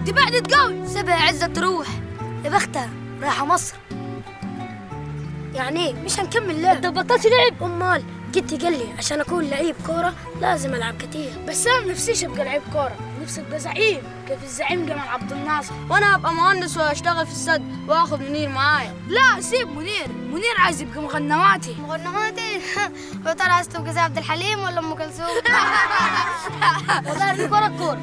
دي بعدت قوي سيبها يا عزة تروح يا بختها رايحة مصر يعني ايه مش هنكمل لعب انت بطلت لعب امال جدي قال لي عشان اكون لعيب كوره لازم العب كتير بس انا نفسيش ابقى لعيب كوره نفسي ابقى زعيم كيف الزعيم جمال عبد الناصر وانا ابقى مهندس واشتغل في السد واخد منير معايا لا سيب منير منير عايز يبقى مغنواتي مغنواتي يا ترى عايز تبقى زي عبد الحليم ولا ام كلثوم والله الكوره كوره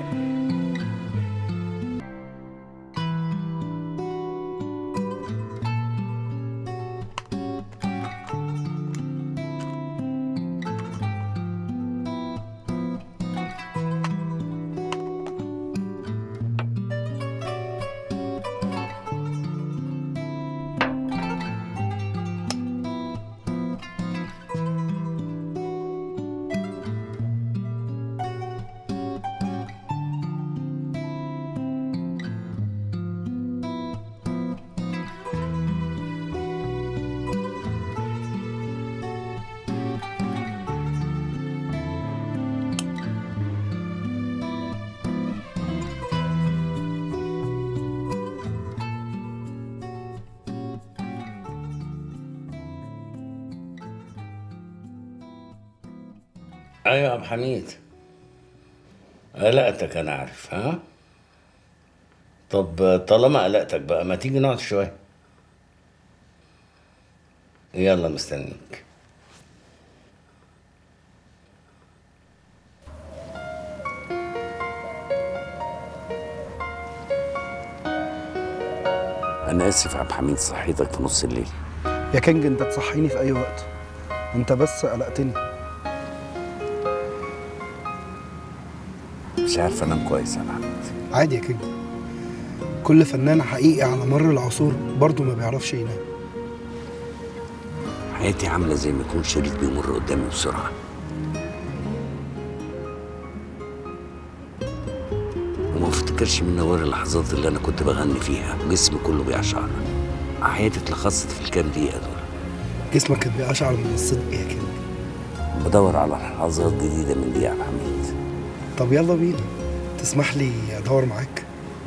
ايوه يا ابو حميد قلقتك انا عارف ها طب طالما قلقتك بقى ما تيجي نقعد شويه يلا مستنيك انا اسف يا عبد الحميد صحيتك في نص الليل يا كينج انت تصحيني في اي وقت انت بس قلقتني مش عارف انام كويس يا عبد الحميد عادي يا كينج كل فنان حقيقي على مر العصور برضه ما بيعرفش ينام حياتي عامله زي ما يكون شريط بيمر قدامي بسرعه وما افتكرش من نوار اللحظات اللي انا كنت بغني فيها جسمي كله بيقشعر حياتي اتلخصت في الكام دقيقه دول جسمك كان بيقشعر من الصدق يا كينج بدور على لحظات جديده من دي يا عبد الحميد طب يلا بينا تسمح لي ادور معاك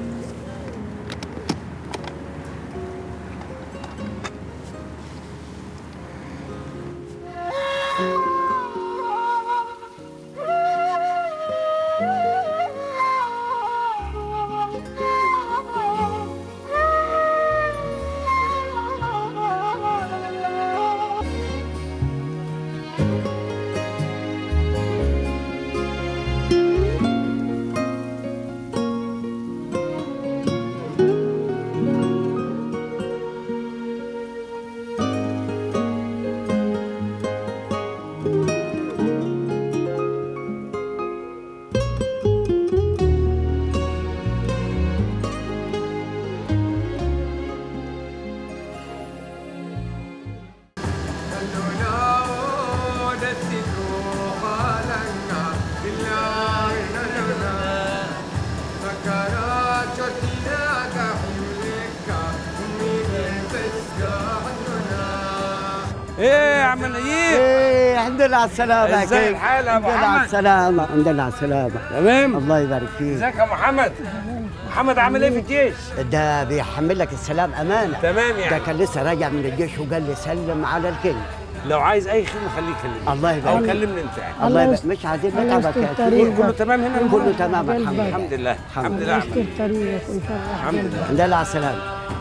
ايه يا عم نجيب ايه الحمد لله على السلامة يا ازاي كيف؟ الحال يا ابو الحمد لله على محمد السلامة الحمد لله على السلامة تمام الله يبارك فيك ازيك يا محمد محمد عامل ايه في الجيش ده بيحمل لك السلام أمانة تمام ده يعني كان لسه راجع من الجيش وقال لي سلم على الكل لو عايز اي خدمه خليك كلمني الله او يبارك فيك كلمني انت يعني الله يبارك مش عايزين نتعبك يا كريم كله تمام هنا كله تمام الحمد لله الحمد لله الحمد لله يا عم. الحمد لله الحمد لله على السلامة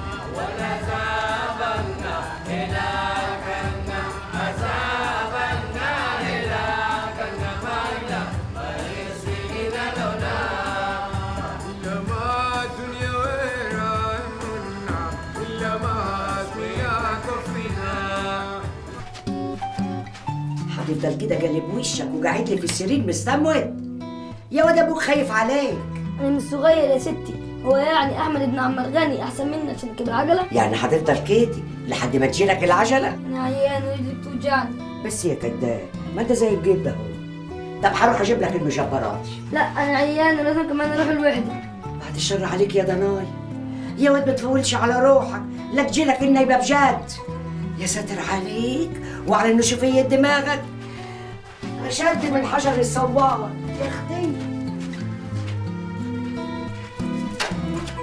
هتفضل كده قلب وشك وقاعد لي في السرير مستموت يا واد ابوك خايف عليك انا مش صغير يا ستي هو يعني احمد ابن عم الغني احسن مني عشان كده عجله يعني هتفضل كده لحد ما تجيلك العجله انا عيان ورجلي بتوجعني بس يا كداب ما انت زي الجيب ده هو طب هروح اجيب لك المجبرات لا انا عيان ولازم كمان اروح الوحده بعد الشر عليك يا ضناي يا واد ما تفولش على روحك لا تجيلك النايبه بجد يا ساتر عليك وعلى النشوفيه دماغك اشد من حجر الصوار يا اختي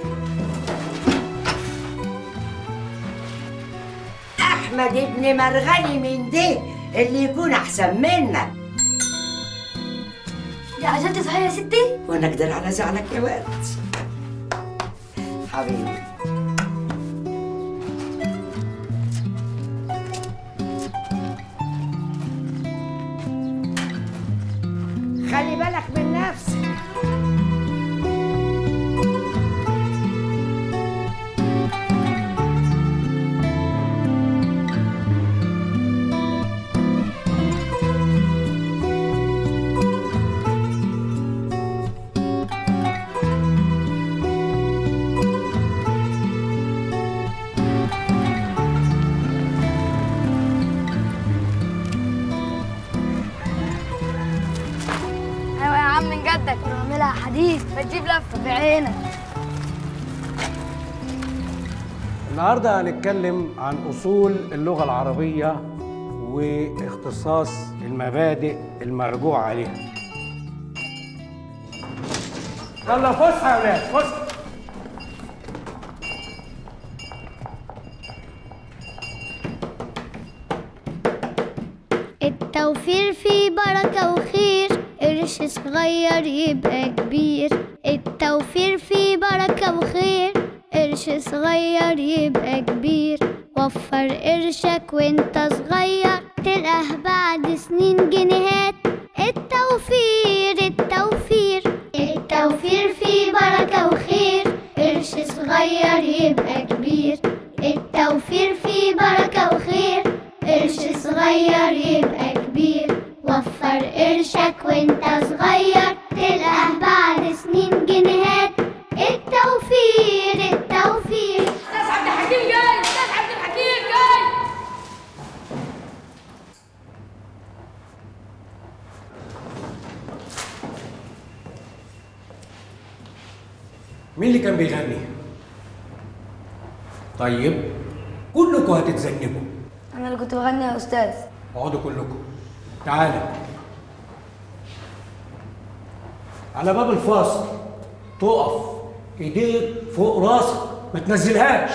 احمد ابن مرغني من ده اللي يكون احسن منك يا عجلت صحيح يا ستي وانا اقدر على زعلك يا ولد حبيبي خلي بالك من نفسك ايوه يا عم من جدك ونعملها حديد فتجيب لفه بعينك النهارده هنتكلم عن اصول اللغه العربيه واختصاص المبادئ المرجوع عليها يلا فسحه يا ولاد فسحه التوفير فيه بركة وخير قرش صغير يبقى كبير التوفير فيه بركة وخير قرش صغير يبقى كبير وفر قرشك وانت صغير تلقاه بعد سنين جنيهات التوفير التوفير التوفير فيه بركة وخير قرش صغير يبقى كبير التوفير فيه بركة وخير قرش صغير يبقى كبير وفر قرشك وانت صغير تلقاه بعد سنين جنيهات التوفير التوفير استاذ عبد الحكيم جاي استاذ عبد الحكيم جاي مين اللي كان بيغني؟ طيب كلكم هتتذنبوا انا اللي كنت بغني يا استاذ اقعدوا كلكم تعالى على باب الفصل تقف ايديك فوق راسك ما تنزلهاش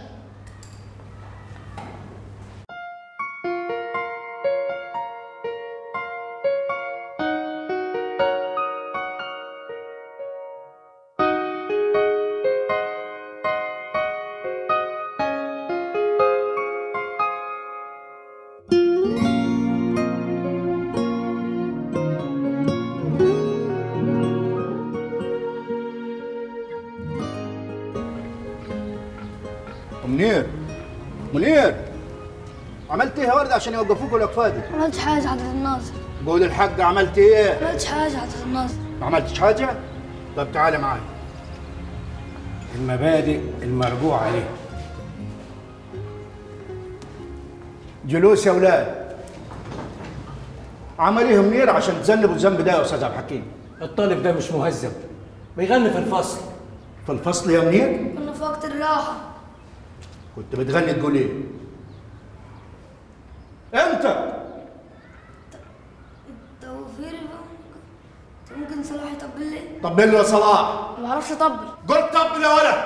منير منير عملت ايه يا ورده عشان يوقفوك الوقفه دي؟ ما عملتش حاجه حضرة الناظر قول الحق عملت ايه؟ ما عملتش حاجه حضرة الناظر ما عملتش حاجه؟ طب تعالى معايا المبادئ المرجوع عليها جلوس يا اولاد عمل ايه منير عشان تذنبوا الذنب ده يا استاذ عبد الحكيم؟ الطالب ده مش مهذب بيغني في الفصل في الفصل يا منير كنا في وقت الراحه كنت بتغني تقول ايه؟ انت توفير ممكن صلاح يطبل لي طبل له يا صلاح ما بعرفش اطبل قلت طبل يا ولد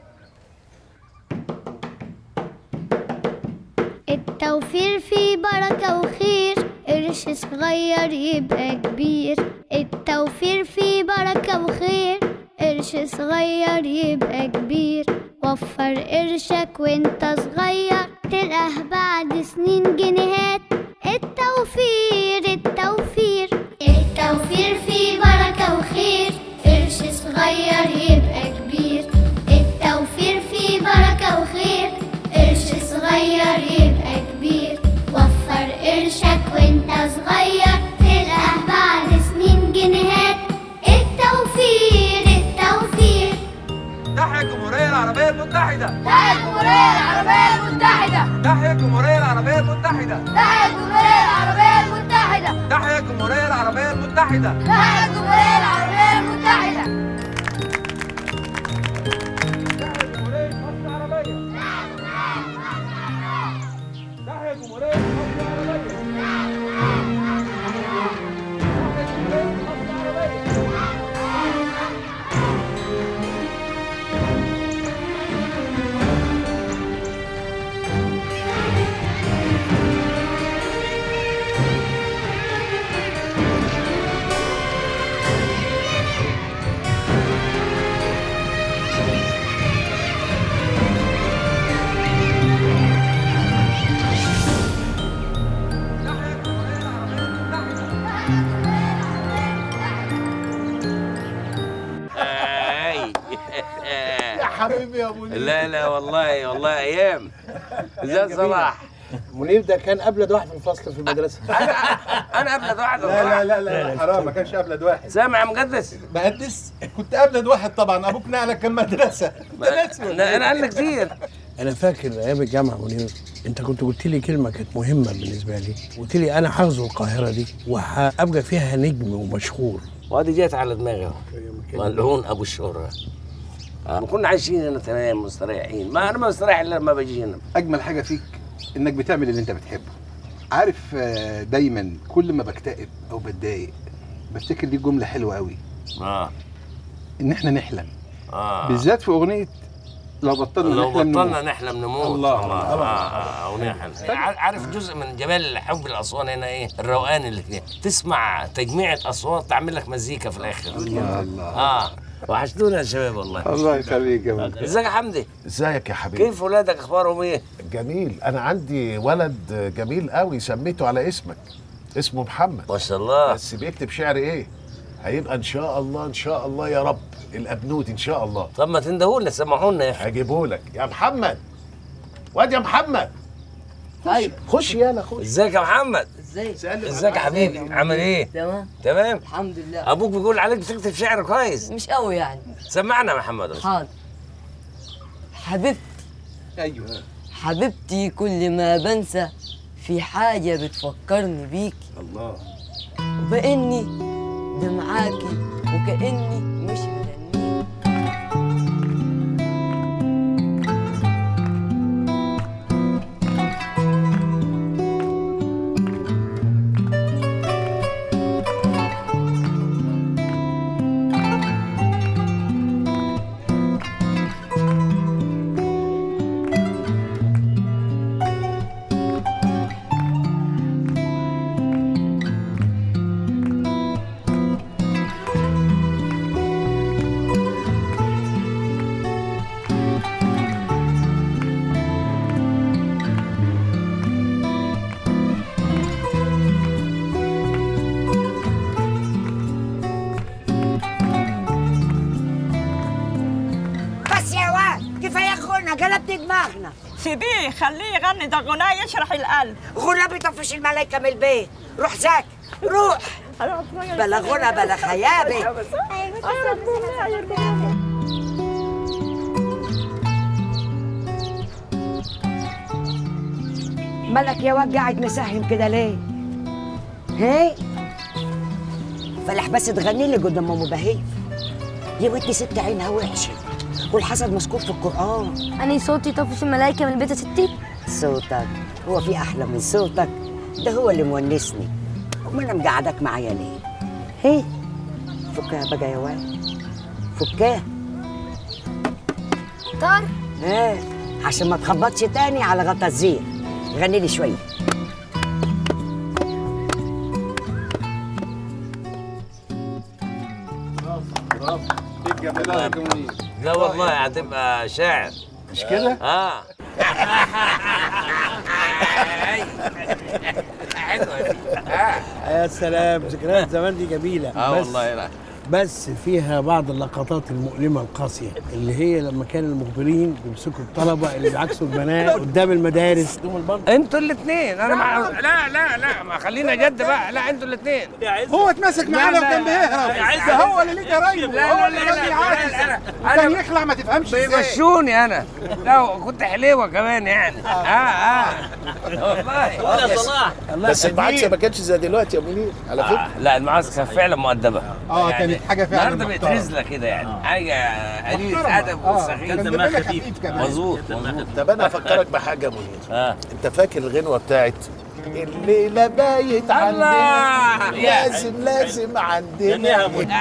التوفير فيه بركة وخير قرش صغير يبقى كبير التوفير فيه بركة وخير قرش صغير يبقى كبير وفر قرشك وانت صغير تلقاه بعد سنين جنيهات التوفير التوفير التوفير فيه بركة وخير قرش صغير يبقى كبير التوفير فيه بركة وخير قرش صغير يبقى كبير وفر قرشك وانت صغير تلقاه بعد سنين جنيهات التوفير التوفير تحيا الجمهورية العربية المتحدة تحيا الجمهورية العربية المتحدة تحيا الجمهورية العربية المتحدة تحيا الجمهورية العربية المتحدة تحيا الجمهورية العربية المتحدة تحيا الجمهورية العربية المتحدة تحيا الجمهورية العربية حبيبي يا منير لا لا والله والله ايام ازاي صلاح منير ده كان ابلد واحد في الفصل في المدرسه انا ابلد واحد لا لا لا لا, لا حرام ما كانش ابلد واحد سامع يا مقدس مقدس كنت ابلد واحد طبعا ابوك نقلك كان مدرسه انا انا قال كتير انا فاكر ايام الجامعه منير انت كنت قلت لي كلمه كانت مهمه بالنسبه لي قلت لي انا هغزو القاهره دي وهبقى فيها نجم ومشهور وادي جت على دماغي اهو ملعون ابو الشهره آه. كنا عايشين هنا تمام مستريحين ما انا ما مستريح الا لما باجي هنا اجمل حاجه فيك انك بتعمل اللي انت بتحبه عارف آه، دايما كل ما بكتئب او بتضايق بفتكر دي جمله حلوه قوي اه ان احنا نحلم اه بالذات في اغنيه لو بطلنا لو نحلم بطلنا نموت. نحلم نموت الله، الله الله. آه آه ونحلم عارف جزء من جمال حب الاسوان هنا ايه الروقان اللي فيها تسمع تجميعة اصوات تعمل لك مزيكا في الاخر الله الله اه وحشتونا يا شباب والله الله يخليك يا ولد. ازيك يا حمدي ازيك يا حبيبي كيف ولادك اخبارهم ايه جميل انا عندي ولد جميل قوي سميته على اسمك اسمه محمد ما شاء الله بس بيكتب شعر ايه هيبقى ان شاء الله ان شاء الله يا رب الابنود ان شاء الله طب ما تندهولنا سمعونا يا اخي هجيبهولك يا محمد واد يا محمد طيب خش يلا خش ازيك يا محمد ازيك ازيك يا حبيبي عامل ايه تمام تمام الحمد لله ابوك بيقول عليك بتكتب شعر كويس مش قوي يعني سمعنا يا محمد حاضر حبيبتي ايوه حبيبتي كل ما بنسى في حاجة بتفكرني بيكي الله وبإني ده معاكي وكأني مش هغنيكي بس يا واد كفايه غنى قلبت دماغنا سيبيه خليه يغني ده غناء يشرح القلب غنى بيطفش الملايكه من البيت روح ذاك روح بلا غنى بلا خيابه مالك يا واد قاعد مساهم كده ليه؟ هي فلح بس تغني لي قدام ام بهيج يا ودي ست عينها وحشه والحسد مذكور في القران أنا صوتي طفش الملايكة من البيت يا ستي صوتك هو في احلى من صوتك ده هو اللي مونسني امال انا مقعدك معايا ليه هي فكها بقى يا واد فكها طار ايه عشان ما تخبطش تاني على غطا الزير غني لي شويه برافو ليك جمالك يا منير لا والله هتبقى شاعر مش كده؟ اه حلوه دي اه يا سلام ذكريات زمان دي جميله اه بس والله لا بس فيها بعض اللقطات المؤلمه القاسيه اللي هي لما كان المخبرين بيمسكوا الطلبه اللي بيعكسوا البنات قدام المدارس انتوا الاثنين انا مع... لا لا لا ما خلينا جد بقى لا انتوا الاثنين هو اتمسك معانا وكان بيهرب ده هو اللي ليه جرايم لا، هو لا، اللي لا، كان لا، بيعاكس لا، لا. وكان أنا- يخلع ما تفهمش ازاي بيمشوني انا لا كنت حليوه كمان يعني اه اه والله يا صلاح بس المعاكسه ما كانتش زي دلوقتي يا منير على فكره آه لا المعسكر فعلا مؤدبه اه كانت حاجه فعلا النهارده محترمة. بترزله كده يعني حاجه قليله محترمة. ادب آه، وسخيف كان دمها خفيف كمان. مظبوط مظبوط طب انا افكرك بحاجه يا منير اه انت فاكر الغنوه بتاعت الليله بايت عندنا لازم لازم عندنا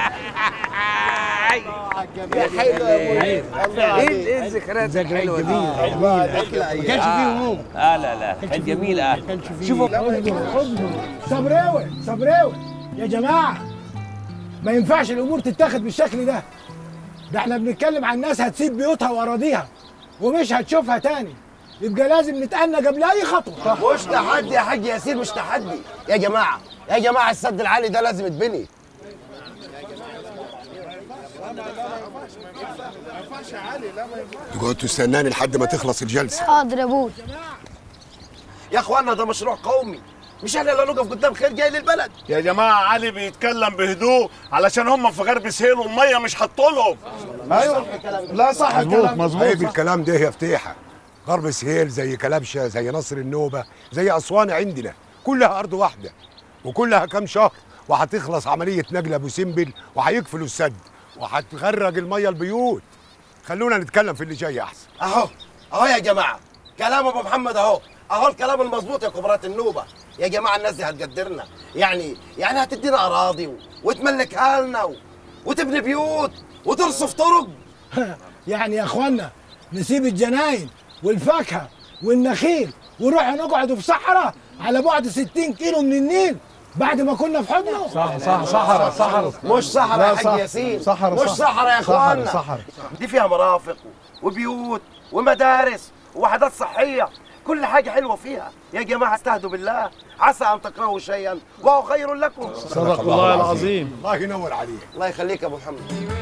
يا حلوه يا منير الله ايه عليك ايه الذكريات ذكريات الحلوه دي جميله الله عليك ما كانش فيه هموم اه لا لا كانت جميله اه شوفوا صبراوي صبراوي يا جماعه ما ينفعش الامور تتاخد بالشكل ده ده احنا بنتكلم عن ناس هتسيب بيوتها واراضيها ومش هتشوفها تاني يبقى لازم نتأنى قبل اي خطوه مش تحدي يا حاج ياسين مش تحدي يا جماعه يا جماعه السد العالي ده لازم يتبني تقعد تستناني لحد ما تخلص الجلسه حاضر يا ابوي يا اخوانا ده مشروع قومي مش احنا اللي نقف قدام خير جاي للبلد يا جماعه علي بيتكلم بهدوء علشان هم في غرب سهيل والميه مش حاطوا لهم ايوه لا صح الكلام. مظبوط. عيب الكلام ده يا فتيحه غرب سهيل زي كلبشه زي نصر النوبه زي اسوان عندنا كلها ارض واحده وكلها كام شهر وهتخلص عمليه نجل ابو سمبل وهيقفلوا السد وهتغرق الميه البيوت خلونا نتكلم في اللي جاي احسن اهو اهو يا جماعه كلام ابو محمد اهو اهو الكلام المظبوط يا كبرات النوبه يا جماعه الناس دي هتقدرنا يعني يعني هتدينا اراضي و... وتملكها لنا و... وتبني بيوت وترصف طرق يعني يا اخوانا نسيب الجناين والفاكهه والنخيل ونروح نقعد في صحراء على بعد 60 كيلو من النيل بعد ما كنا في حضنه صح صح صحراء صحراء مش صحراء لا يا صح. حاج ياسين صحراء مش صح. صحراء يا صحراء، اخوانا صحراء. دي فيها مرافق وبيوت ومدارس ووحدات صحيه كل حاجه حلوه فيها يا جماعه استهدوا بالله عسى ان تكرهوا شيئا وهو خير لكم صدق الله العظيم. الله ينور عليك الله يخليك يا ابو محمد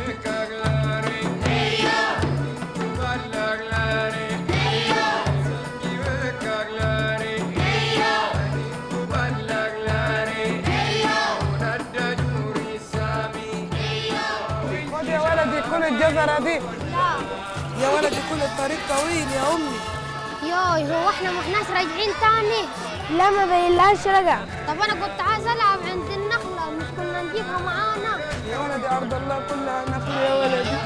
خد يا ولدي كل الجزرة دي يا ولدي كل الطريق طويل يا أمي ياي هو احنا ما احناش راجعين تاني لا ما بينلاش رجع طب انا كنت عايز العب عند النخله مش كنا نجيبها معانا يا ولدي أرض الله كلها نخل يا ولدي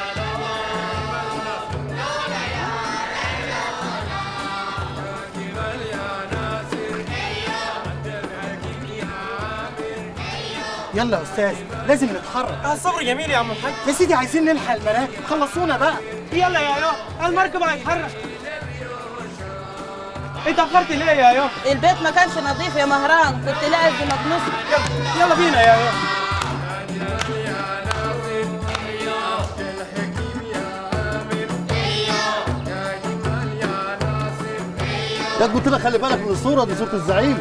يلا يا استاذ لازم نتحرك الصبر جميل يا عم الحاج يا سيدي عايزين نلحق المراكب خلصونا بقى يلا يا يو المركب هيتحرك اتأخرت ليه يا يو؟ البيت ما كانش نظيف يا مهران كنت لازم اكنسه يلا يلا بينا يا يو يا قلت لك خلي بالك من الصوره دي صوره الزعيم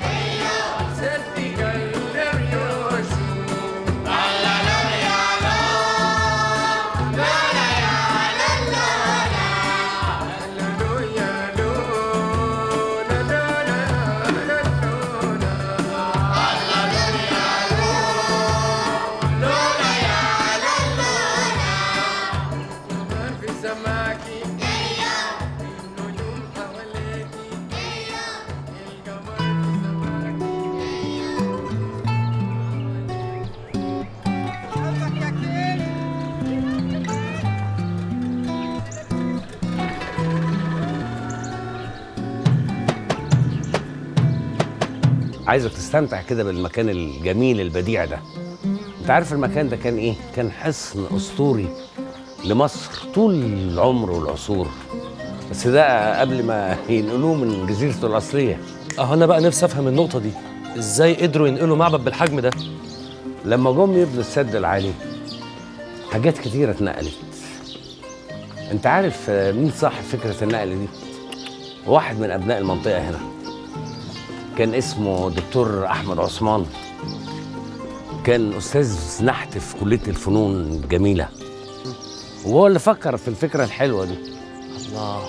عايزك تستمتع كده بالمكان الجميل البديع ده انت عارف المكان ده كان ايه كان حصن اسطوري لمصر طول العمر والعصور بس ده قبل ما ينقلوه من جزيرته الاصليه اه انا بقى نفسي افهم النقطه دي ازاي قدروا ينقلوا معبد بالحجم ده لما جم يبنوا السد العالي حاجات كتيره اتنقلت انت عارف آه، مين صاحب فكره النقل دي واحد من ابناء المنطقه هنا كان اسمه دكتور احمد عثمان كان استاذ نحت في كليه الفنون الجميله وهو اللي فكر في الفكره الحلوه دي الله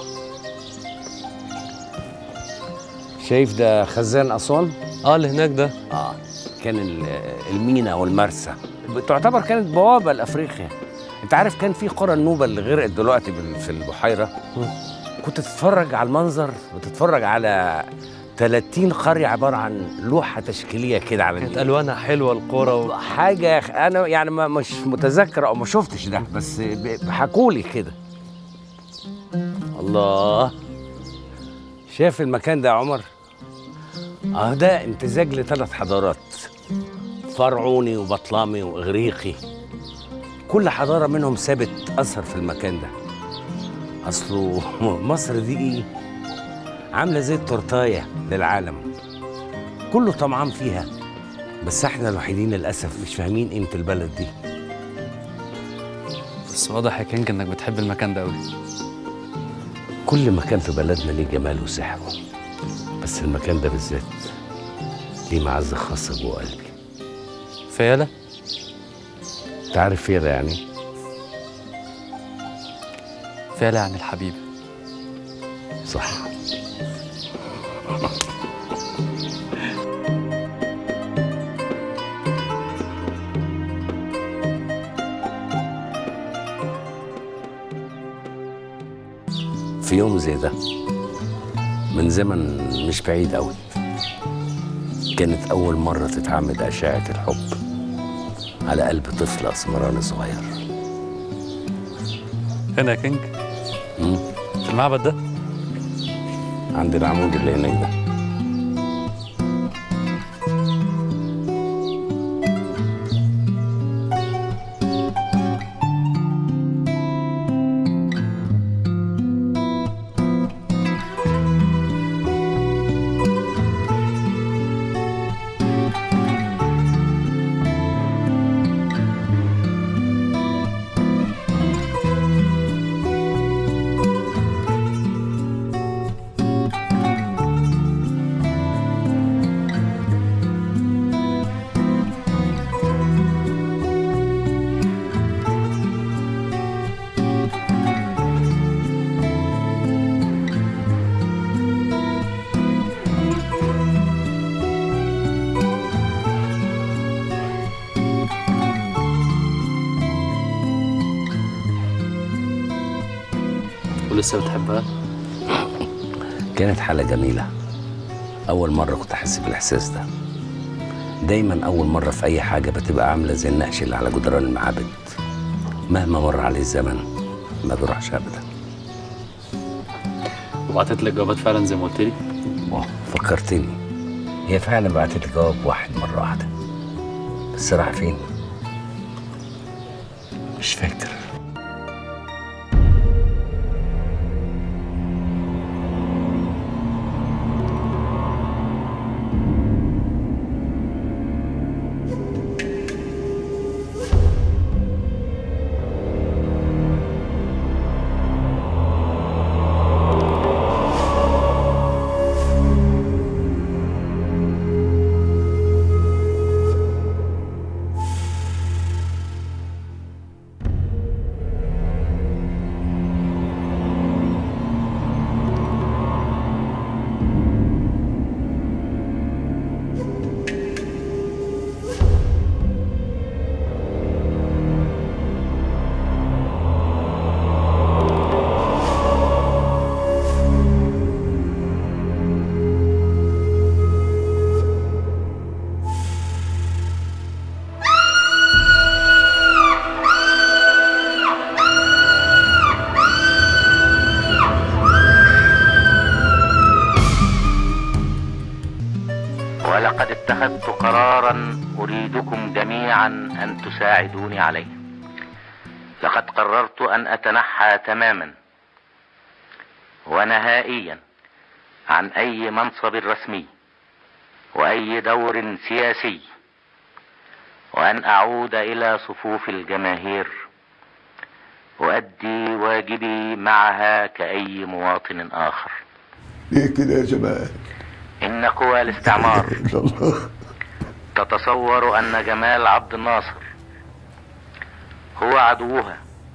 شايف ده خزان اسوان اه اللي هناك ده اه كان ال- المينا والمرسى تعتبر كانت بوابه لافريقيا انت عارف كان في قرى النوبه اللي غرقت دلوقتي بال- في البحيره كنت تتفرج على المنظر وتتفرج على 30 قريه عباره عن لوحه تشكيليه كده على كانت الوانها حلوه القرى و... حاجه يا أخي، انا يعني ما مش متذكر او ما شفتش ده بس حكوا لي كده الله شايف المكان ده يا عمر اه ده امتزاج لثلاث حضارات فرعوني وبطلمي واغريقي كل حضاره منهم سابت اثر في المكان ده اصله مصر دي ايه عامله زي التورتايه للعالم كله طمعان فيها بس احنا الوحيدين للاسف مش فاهمين قيمه البلد دي بس واضح يا كينج انك بتحب المكان ده قوي كل مكان في بلدنا ليه جماله وسحره بس المكان ده بالذات ليه معزه خاصه جوه قلبي فياله انت عارف فيلا يعني إيه؟ فعلا عن الحبيب صح في يوم زي ده من زمن مش بعيد قوي كانت أول مرة تتعمد أشعة الحب على قلب طفل أسمراني صغير هنا يا كينج مم. في المعبد ده عند العمود اللي هناك ده ولسه بتحبها كانت حالة جميلة أول مرة كنت أحس بالإحساس ده دايما أول مرة في أي حاجة بتبقى عاملة زي النقش اللي على جدران المعابد مهما مر عليه الزمن ما بيروحش أبدا وبعتت لك جوابات فعلا زي ما قلت لي أوه، فكرتني هي فعلا بعتت لي جواب واحد مرة واحدة بس راح فين؟ مش فاكر ولقد اتخذت قرارا اريدكم جميعا ان تساعدوني عليه لقد قررت ان اتنحى تماما ونهائيا عن اي منصب رسمي واي دور سياسي وان اعود الى صفوف الجماهير اؤدي واجبي معها كاي مواطن اخر ليه كده يا جماعه ان قوى الاستعمار الله تتصور ان جمال عبد الناصر هو عدوها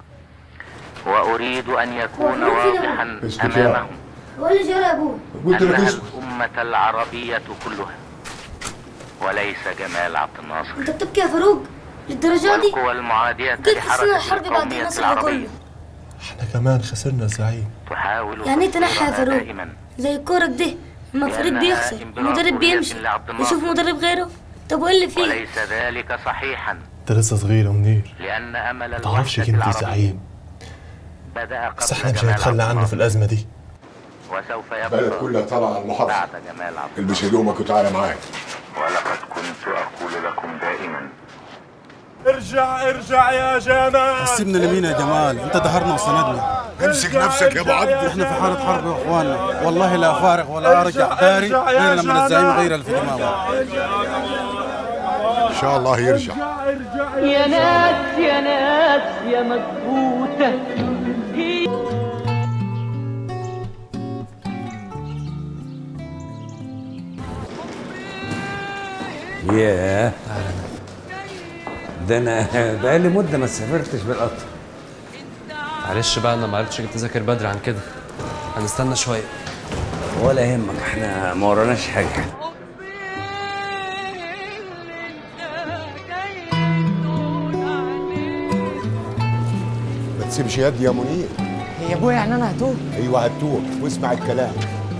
واريد ان يكون واضحا اسكت يا امامهم هو اللي جرى ابوه قلت لك انها اسكت الامه العربيه كلها وليس جمال عبد الناصر انت بتبكي يا فاروق للدرجه دي والقوى المعاديه كيف حسنا لحركه الحرب بعد القوميه النصر ده العربيه كله احنا كمان خسرنا زعيم تحاول يعني ايه تنحى يا تصديرها فاروق دائما زي الكورة ده لما فريق لأنها بيخسر المدرب بيمشي لعبد الناصر. يشوف مدرب غيره طب وايه اللي فيه وليس ذلك صحيحا انت لسه صغير يا منير لان امل ما تعرفش الوحده كلمة العربيه زعيم بدا قبل بس احنا مش جمال هنتخلى عبد عنه في الناصر الأزمة دي وسوف البلد يبقى كلها طالعه على المحافظه بعد جمال عبد البس هدومك وتعالى معايا ولقد كنت اقول لكم دائما ارجع ارجع يا جمال سيبنا لمين يا جمال انت دهرنا وسندنا امسك نفسك يا ابو عبد احنا في حالة حرب يا اخواننا والله لا فارغ ولا ارجع داري غير لما الزعيم يغير اللي في دماغه ان شاء الله يرجع يا ناس يا ناس يا مكبوتة هي ياه ده انا بقالي مده ما سافرتش بالقطر معلش بقى انا ما عرفتش جبت تذاكر بدري عن كده هنستنى شويه ولا يهمك احنا ما وراناش حاجه ما تسيبش يد يا منير يا ابويا يعني انا هتوه ايوه هتوه واسمع الكلام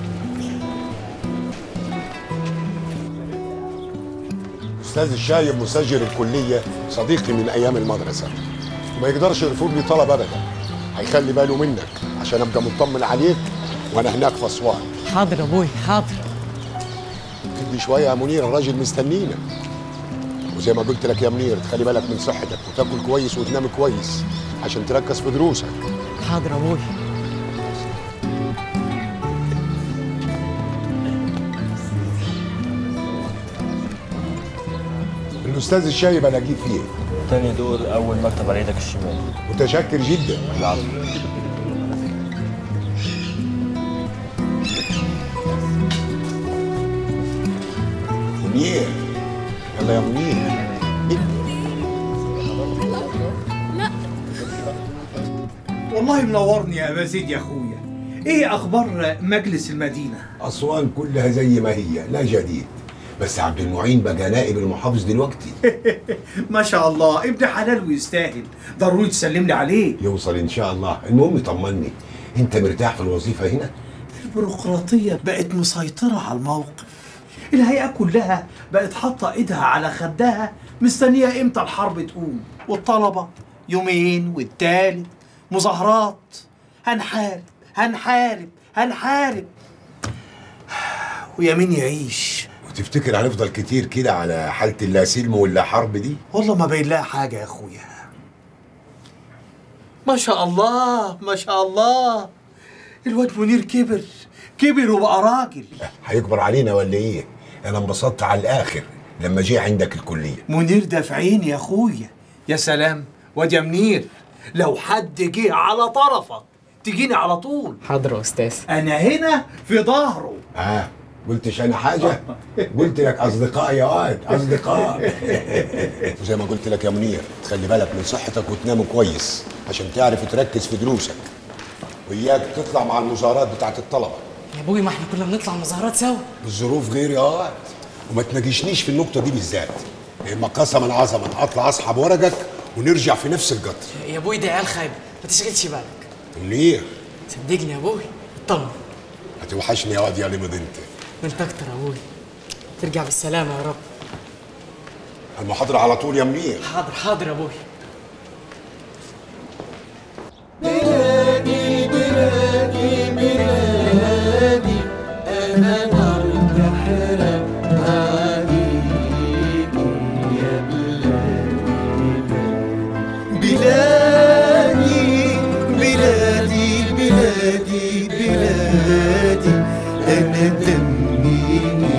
استاذ الشايب مسجل الكليه صديقي من ايام المدرسه وما يقدرش يرفض لي طلب ابدا هيخلي باله منك عشان ابقى مطمن عليك وانا هناك في اسوان حاضر يا ابويا حاضر ادي شويه يا منير الراجل مستنينا وزي ما قلت لك يا منير تخلي بالك من صحتك وتاكل كويس وتنام كويس عشان تركز في دروسك حاضر يا ابويا الاستاذ الشايب الاقيه فيه تاني دور اول مكتب على ايدك الشمال متشكر جدا منير يلا يا منير والله منورني يا ابا زيد يا اخويا ايه اخبار مجلس المدينه اسوان كلها زي ما هي لا جديد بس عبد المعين بقى نائب المحافظ دلوقتي ما شاء الله ابن حلال ويستاهل ضروري تسلم لي عليه يوصل ان شاء الله المهم طمني انت مرتاح في الوظيفه هنا البيروقراطيه بقت مسيطره على الموقف الهيئه كلها بقت حاطه ايدها على خدها مستنيه امتى الحرب تقوم والطلبه يومين والتالت مظاهرات هنحارب هنحارب هنحارب ويا مين يعيش وتفتكر هنفضل كتير كده على حاله اللا سلم ولا حرب دي والله ما باين لها حاجه يا اخويا ما شاء الله ما شاء الله الواد منير كبر كبر وبقى راجل هيكبر علينا ولا ايه انا انبسطت على الاخر لما جه عندك الكليه منير ده في عيني يا اخويا يا سلام واد يا منير لو حد جه على طرفك تجيني على طول حاضر يا استاذ انا هنا في ظهره اه قلتش انا حاجه قلت لك اصدقاء يا واد اصدقاء وزي ما قلت لك يا منير تخلي بالك من صحتك وتنام كويس عشان تعرف تركز في دروسك وإياك تطلع مع المظاهرات بتاعت الطلبه يا ابويا ما احنا كنا بنطلع مظاهرات سوا الظروف غير يا واد وما تناقشنيش في النقطه دي بالذات اما قسما عظما اطلع اسحب ورقك ونرجع في نفس القطر يا ابويا ده عيال خايبه ما تشغلش بالك منير صدقني يا ابويا اطمن هتوحشني يا واد يا لمد انت وانت اكتر يا ابويا ترجع بالسلامه يا رب المحاضره على طول يا منير حاضر حاضر يا ابويا بلادي بلادي بلادي أنا نرد حرم عليك يا بلادي بلادي بلادي بلادي أنا دمي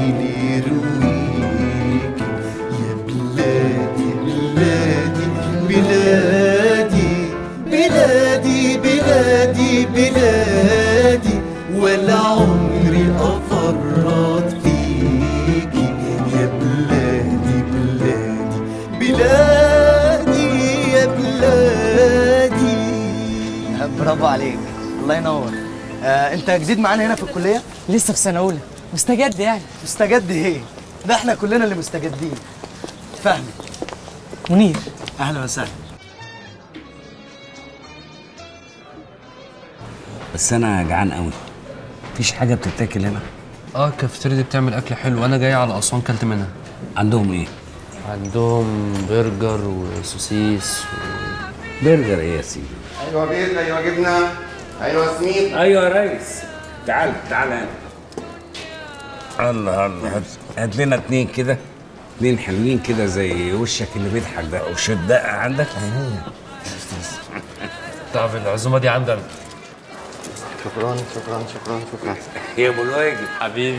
يرويك يا بلادي بلادي بلادي بلادي بلادي بلادي ولا عمري أفرط فيكي يا بلادي بلادي بلادي يا بلادي برافو عليك الله ينور آه، انت جديد معانا هنا في الكليه لسه في سنه اولى مستجد يعني مستجد ايه ده احنا كلنا اللي مستجدين فهمي منير اهلا وسهلا بس انا جعان قوي مفيش حاجه بتتاكل هنا اه الكافيتيريا دي بتعمل اكل حلو انا جاي على اسوان كلت منها عندهم ايه عندهم برجر وسوسيس و... برجر ايه يا سيدي ايوه بيض ايوه جبنه ايوه سميد ايوه يا ريس تعال تعال هنا الله الله هات- هات لنا اتنين كده اتنين حلوين كده زي وشك اللي بيضحك ده وش الدقه عندك تعرف العزومه دي عندنا شكرا شكرا شكرا شكرا يا ابو الواجب حبيبي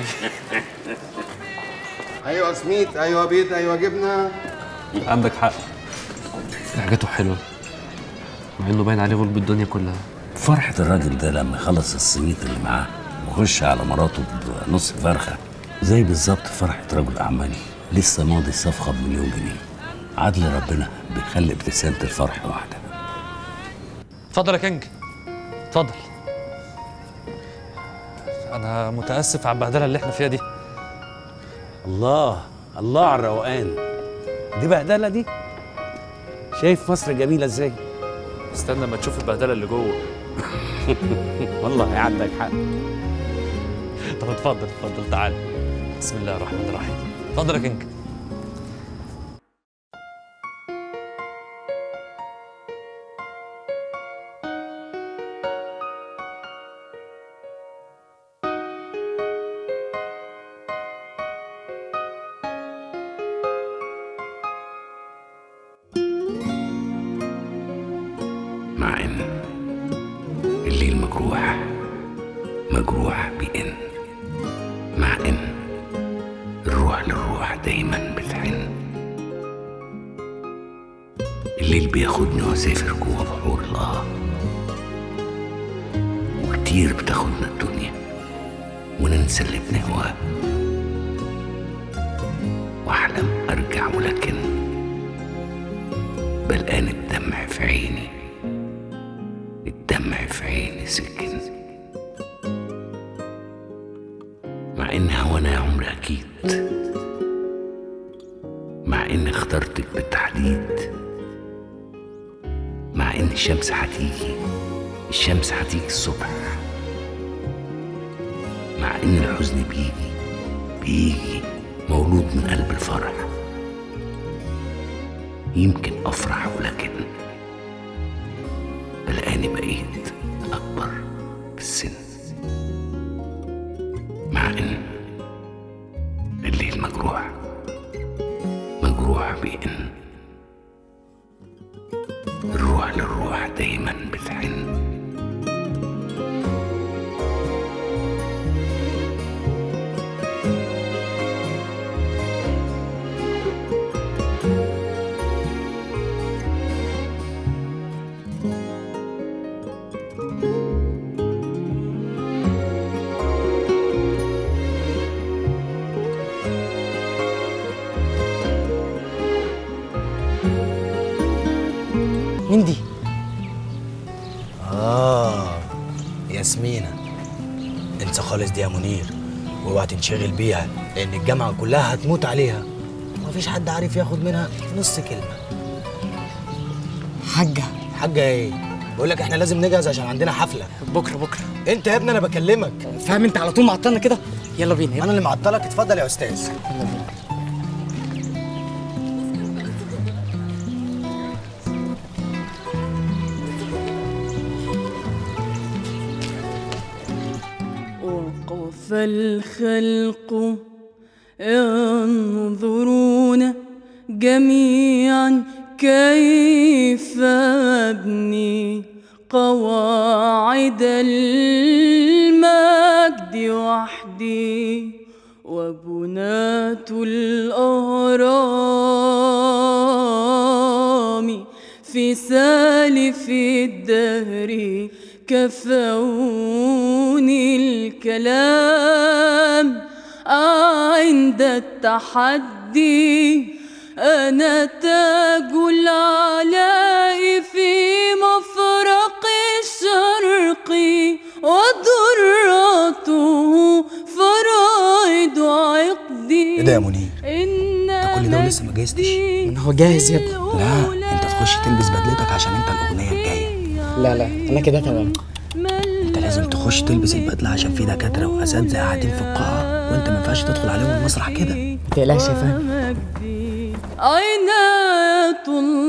ايوه سميد ايوه بيض ايوه جبنه عندك حق حاجاته حلوه مع انه باين عليه غلب الدنيا كلها فرحة الراجل ده لما يخلص السميت اللي معاه ويخش على مراته بنص فرخة زي بالظبط فرحة رجل أعمالي لسه ماضي صفقة بمليون جنيه عدل ربنا بيخلي ابتسامة الفرح واحدة اتفضل يا كينج اتفضل انا متاسف على البهدله اللي احنا فيها دي الله الله على الروقان دي بهدله دي شايف مصر جميله ازاي استنى ما تشوف البهدله اللي جوه والله عندك حق طب اتفضل اتفضل تعال بسم الله الرحمن الرحيم اتفضل يا كينج مع ان الليل مجروح مجروح بإن مع ان الروح للروح دايما بتحن الليل بياخدني واسافر جوه بحور الاه وكتير بتاخدنا الدنيا وننسى اللي بنهواه واحلم ارجع ولكن بلقان الدمع في عيني الدمع في عيني سكن مع ان هوانا يا عمري اكيد مع ان اخترتك بالتحديد مع ان الشمس هتيجي الشمس هتيجي الصبح مع ان الحزن بيجي بيجي مولود من قلب الفرح يمكن افرح ولكن بلقاني بقيت اكبر في السن مع ان الليل مجروح مجروح بان الروح للروح دايما بتحن مين دي؟ آه ياسمينة انسى خالص دي يا منير واوعى تنشغل بيها لأن الجامعة كلها هتموت عليها ومفيش حد عارف ياخد منها نص كلمة حاجة حاجة ايه؟ بقول لك احنا لازم نجهز عشان عندنا حفلة بكرة بكرة انت يا ابني انا بكلمك فاهم انت على طول معطلنا كده يلا بينا انا اللي معطلك اتفضل يا استاذ يلا بينا وقف الخلق ينظرون جميعا كيف أبني قواعد المجد وحدي وبنات الأهرام في سالف الدهر كفوني الكلام عند التحدي أنا تاج العلاء في مفرق الشرق ودرته فرائد عقدي ايه ده يا منير؟ إن انت كل ده ولسه ما جهزتش؟ هو جاهز يا ابني لا انت تخش تلبس بدلتك عشان انت الاغنية الجاية لا لا انا كده تمام انت لازم تخش تلبس البدلة عشان في دكاترة واساتذة قاعدين في القاعة وانت ما ينفعش تدخل عليهم المسرح كده ما تقلقش يا فهد عناية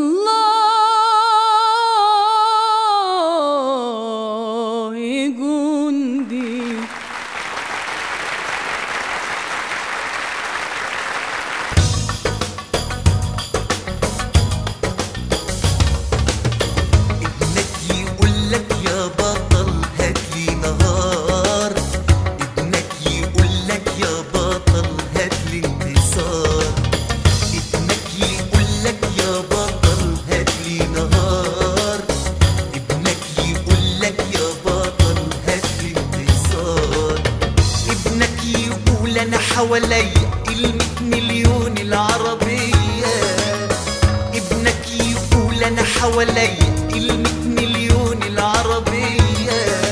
الله جندي يقول لك يا بطل هات لي نهار ابنك يقول لك يا بطل هات لي انتصار ابنك يقول لك يا بطل هات لي نهار ابنك يقول لك يا بطل هات لي انتصار ابنك يقول انا حواليا المية مليون العربية ابنك يقول انا حواليا المية مليون العربية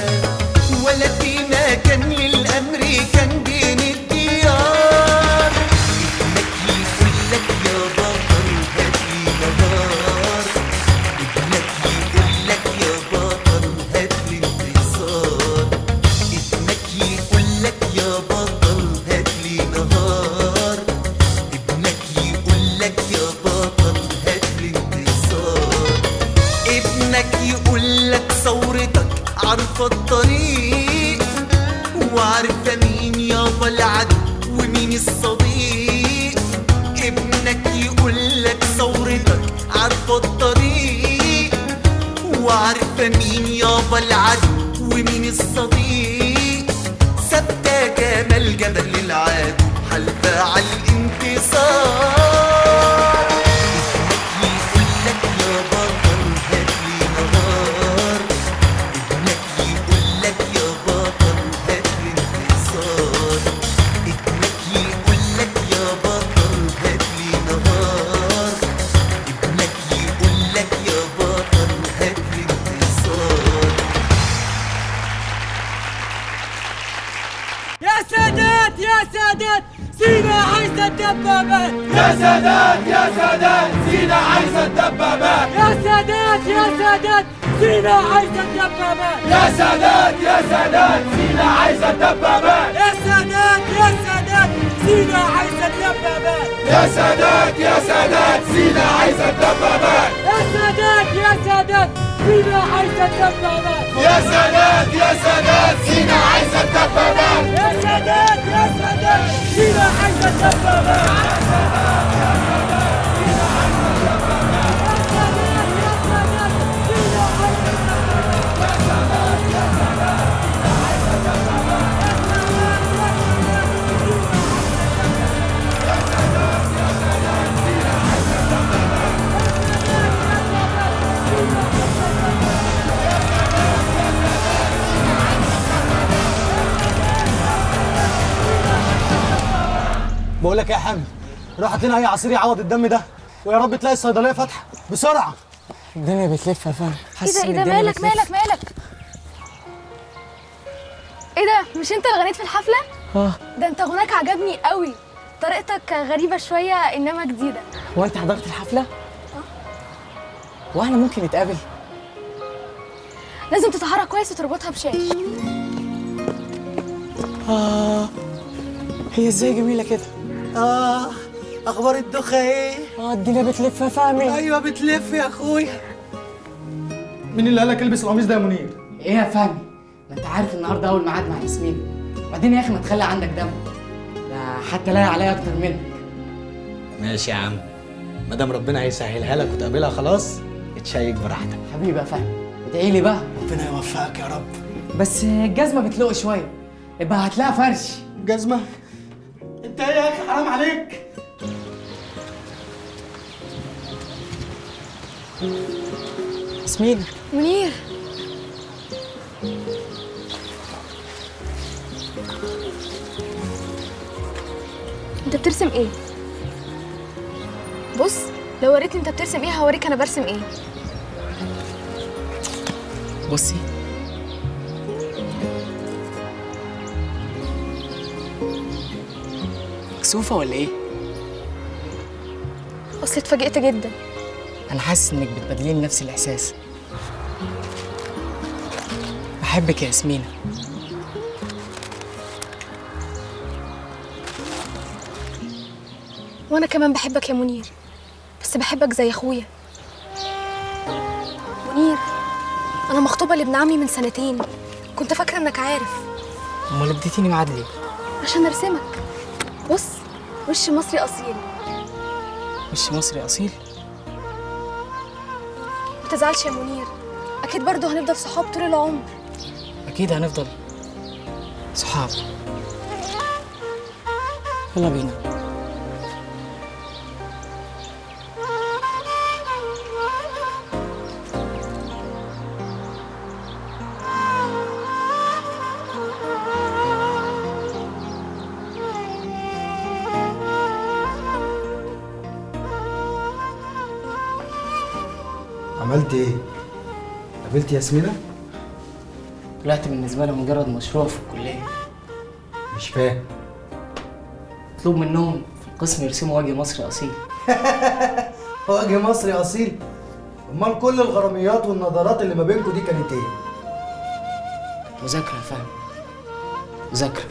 ابنك يقولك ثورتك عارفة الطريق وعارفة مين يابا العدو ومين الصديق ابنك يقولك ثورتك عارفة الطريق وعارفة مين يابا العدو ومين الصديق ثابتة جمال جبل للعدو حلفة على الانتصار ابنك يقولك يا بطل هاتلي نهار ابنك يقولك يا بطل هاتلي انتصار ابنك يقولك يا بطل هاتلي نهار ابنك يقولك يا بطل هاتلي انتصار يا سادات يا سادات سينا عايزة الدبابات يا سادات يا سادات سينا عايزة الدبابات يا سادات يا سادات سينا عايزة الدبابات يا سادات يا سادات سينا عايزة الدبابات يا سادات يا سادات سينا عايزة الدبابات يا سادات يا سادات سينا عايزة الدبابات يا سادات يا سادات سينا عايزة الدبابات يا سادات يا سادات سينا عايزة الدبابات يا سادات يا سادات سينا عايزة الدبابات بقول لك إيه يا حامد روح هات لنا اي عصير يعوض الدم ده ويا رب تلاقي الصيدليه فاتحه بسرعه الدنيا بتلف يا فندم ايه ده ايه ده مالك مالك مالك ايه ده مش انت اللي غنيت في الحفله اه ده انت غناك عجبني قوي طريقتك غريبه شويه انما جديده هو انت حضرت الحفله؟ واحنا ممكن نتقابل؟ لازم تطهرها كويس وتربطها بشاش اه هي ازاي جميله كده؟ اه اخبار الدخه ايه اه الدنيا بتلف يا فهمي ايوه بتلف يا اخويا مين اللي قالك البس القميص ده يا منير ايه يا فهمي؟ ما انت عارف النهارده اول ميعاد مع ياسمين وبعدين يا اخي ما تخلي عندك دم ده حتى لاقي عليا اكتر منك ماشي يا عم ما دام ربنا هيسهلها لك وتقابلها خلاص اتشيك براحتك حبيبي يا فهمي ادعي لي بقى ربنا يوفقك يا رب بس الجزمه بتلق شويه يبقى هتلاقي فرش جزمه انت ايه يا اخي حرام عليك ياسمين منير انت بترسم ايه بص لو وريتني انت بترسم ايه هوريك انا برسم ايه بصي مكسوفه ولا ايه؟ اصل اتفاجئت جدا انا حاسس انك بتبادليني نفس الاحساس بحبك يا ياسمينة وانا كمان بحبك يا منير بس بحبك زي اخويا منير انا مخطوبه لابن عمي من سنتين كنت فاكره انك عارف امال اديتيني ميعاد ليه؟ عشان ارسمك بص وش مصري اصيل وش مصري اصيل ما تزعلش يا منير اكيد برضه هنفضل صحاب طول العمر اكيد هنفضل صحاب يلا بينا عملت ايه قابلت ياسمينة طلعت بالنسبه لي مجرد مشروع في الكليه مش فاهم مطلوب منهم في القسم يرسموا وجه مصري اصيل وجه مصري اصيل امال كل الغراميات والنظرات اللي ما بينكم دي كانت ايه مذاكره يا فهمي مذاكره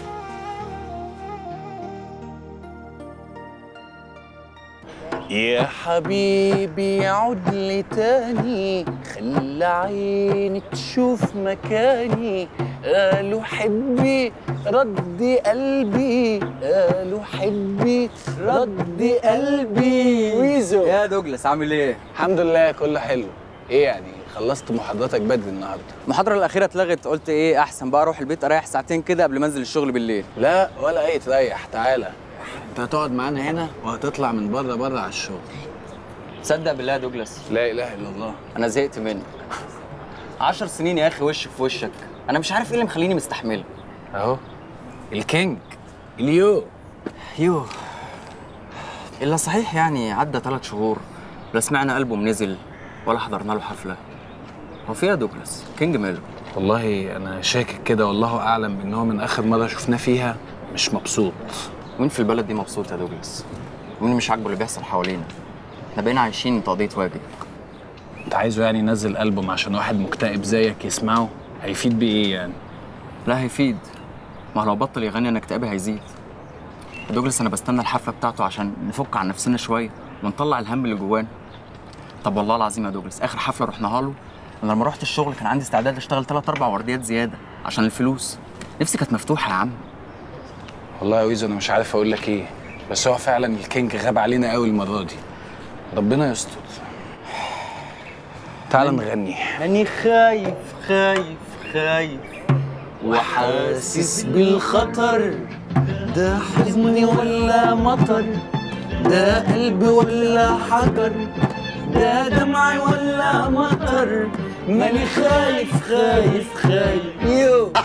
يا حبيبي عد لي تاني خلى عيني تشوف مكاني قالوا حبي ردي قلبي قالوا حبي ردي قلبي ويزو يا دوجلاس عامل ايه؟ الحمد لله كله حلو ايه يعني خلصت محاضراتك بدري النهارده المحاضرة الأخيرة اتلغت قلت ايه أحسن بقى أروح البيت أريح ساعتين كده قبل ما أنزل الشغل بالليل لا ولا اي تريح تعالى انت هتقعد معانا هنا وهتطلع من بره بره على الشغل تصدق بالله يا دوجلاس لا اله الا الله أنا زهقت منك عشر سنين يا أخي وش في وشك أنا مش عارف ايه اللي مخليني مستحمله اهو الكينج اليو يو إلا صحيح يعني عدى ثلاث شهور لا سمعنا ألبوم نزل ولا حضرنا له حفلة هو في إيه يا دوجلاس كينج ماله والله انا شاكك كده والله اعلم ان هو من اخر مره شفناه فيها مش مبسوط مين في البلد دي مبسوط يا دوجلاس ومين مش عاجبه اللي بيحصل حوالينا احنا بقينا عايشين تقضية واجب انت عايزه يعني ينزل البوم عشان واحد مكتئب زيك يسمعه هيفيد بايه يعني لا هيفيد ما هو لو بطل يغني انا اكتئابي هيزيد يا دوجلاس انا بستنى الحفله بتاعته عشان نفك عن نفسنا شويه ونطلع الهم اللي جوانا طب والله العظيم يا دوجلاس اخر حفله رحناها له انا لما رحت الشغل كان عندي استعداد اشتغل ثلاث اربع ورديات زياده عشان الفلوس نفسي كانت مفتوحه يا عم والله يا ويزو انا مش عارف اقول لك ايه بس هو فعلا الكينج غاب علينا قوي المره دي ربنا يستر تعال نغني أني خايف خايف خايف وحاسس بالخطر ده حزني ولا مطر ده قلبي ولا حجر ده دمعي ولا مطر ماني خايف خايف خايف يو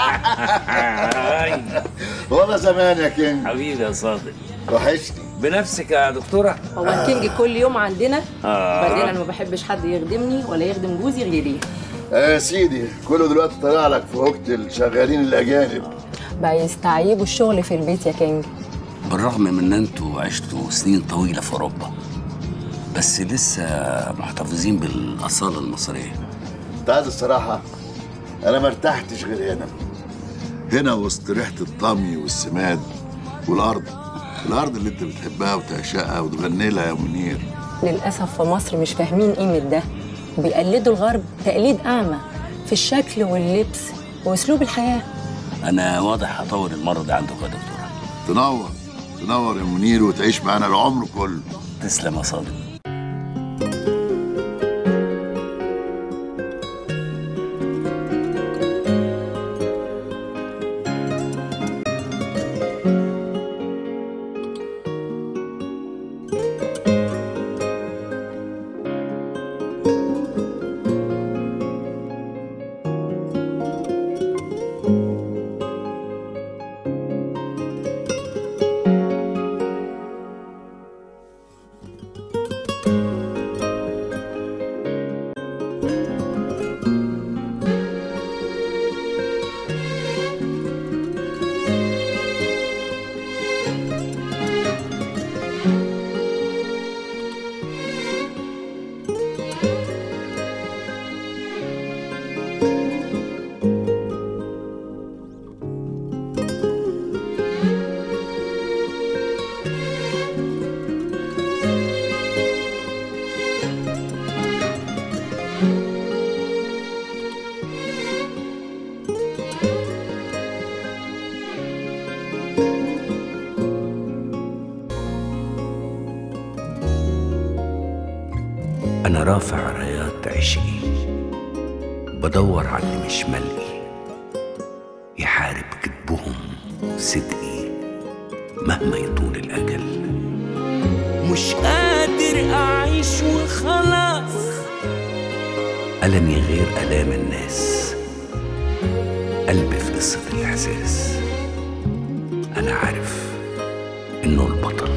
والله زمان يا كينج حبيبي يا صادق وحشني بنفسك يا دكتورة هو الكينج كل يوم عندنا آه. وبعدين انا ما بحبش حد يخدمني ولا يخدم جوزي غيري آه يا سيدي كله دلوقتي طلع لك في وقت الشغالين الاجانب بقى يستعيبوا الشغل في البيت يا كينج بالرغم من ان انتوا عشتوا سنين طويلة في اوروبا بس لسه محتفظين بالاصالة المصرية انت عايز الصراحه انا ما ارتحتش غير هنا هنا وسط ريحه الطمي والسماد والارض الارض اللي انت بتحبها وتعشقها وتغني لها يا منير للاسف في مصر مش فاهمين قيمه ده وبيقلدوا الغرب تقليد اعمى في الشكل واللبس واسلوب الحياه انا واضح هطور المرة دي عندك يا دكتورة تنور تنور يا منير وتعيش معانا العمر كله تسلم يا صادق أنا رافع رايات عشقي بدور على اللي مش ملقي يحارب كذبهم صدقي مهما يطول الأجل مش قادر أعيش وخلاص ألمي غير آلام الناس قلبي في قصة الإحساس أنا عارف إنه البطل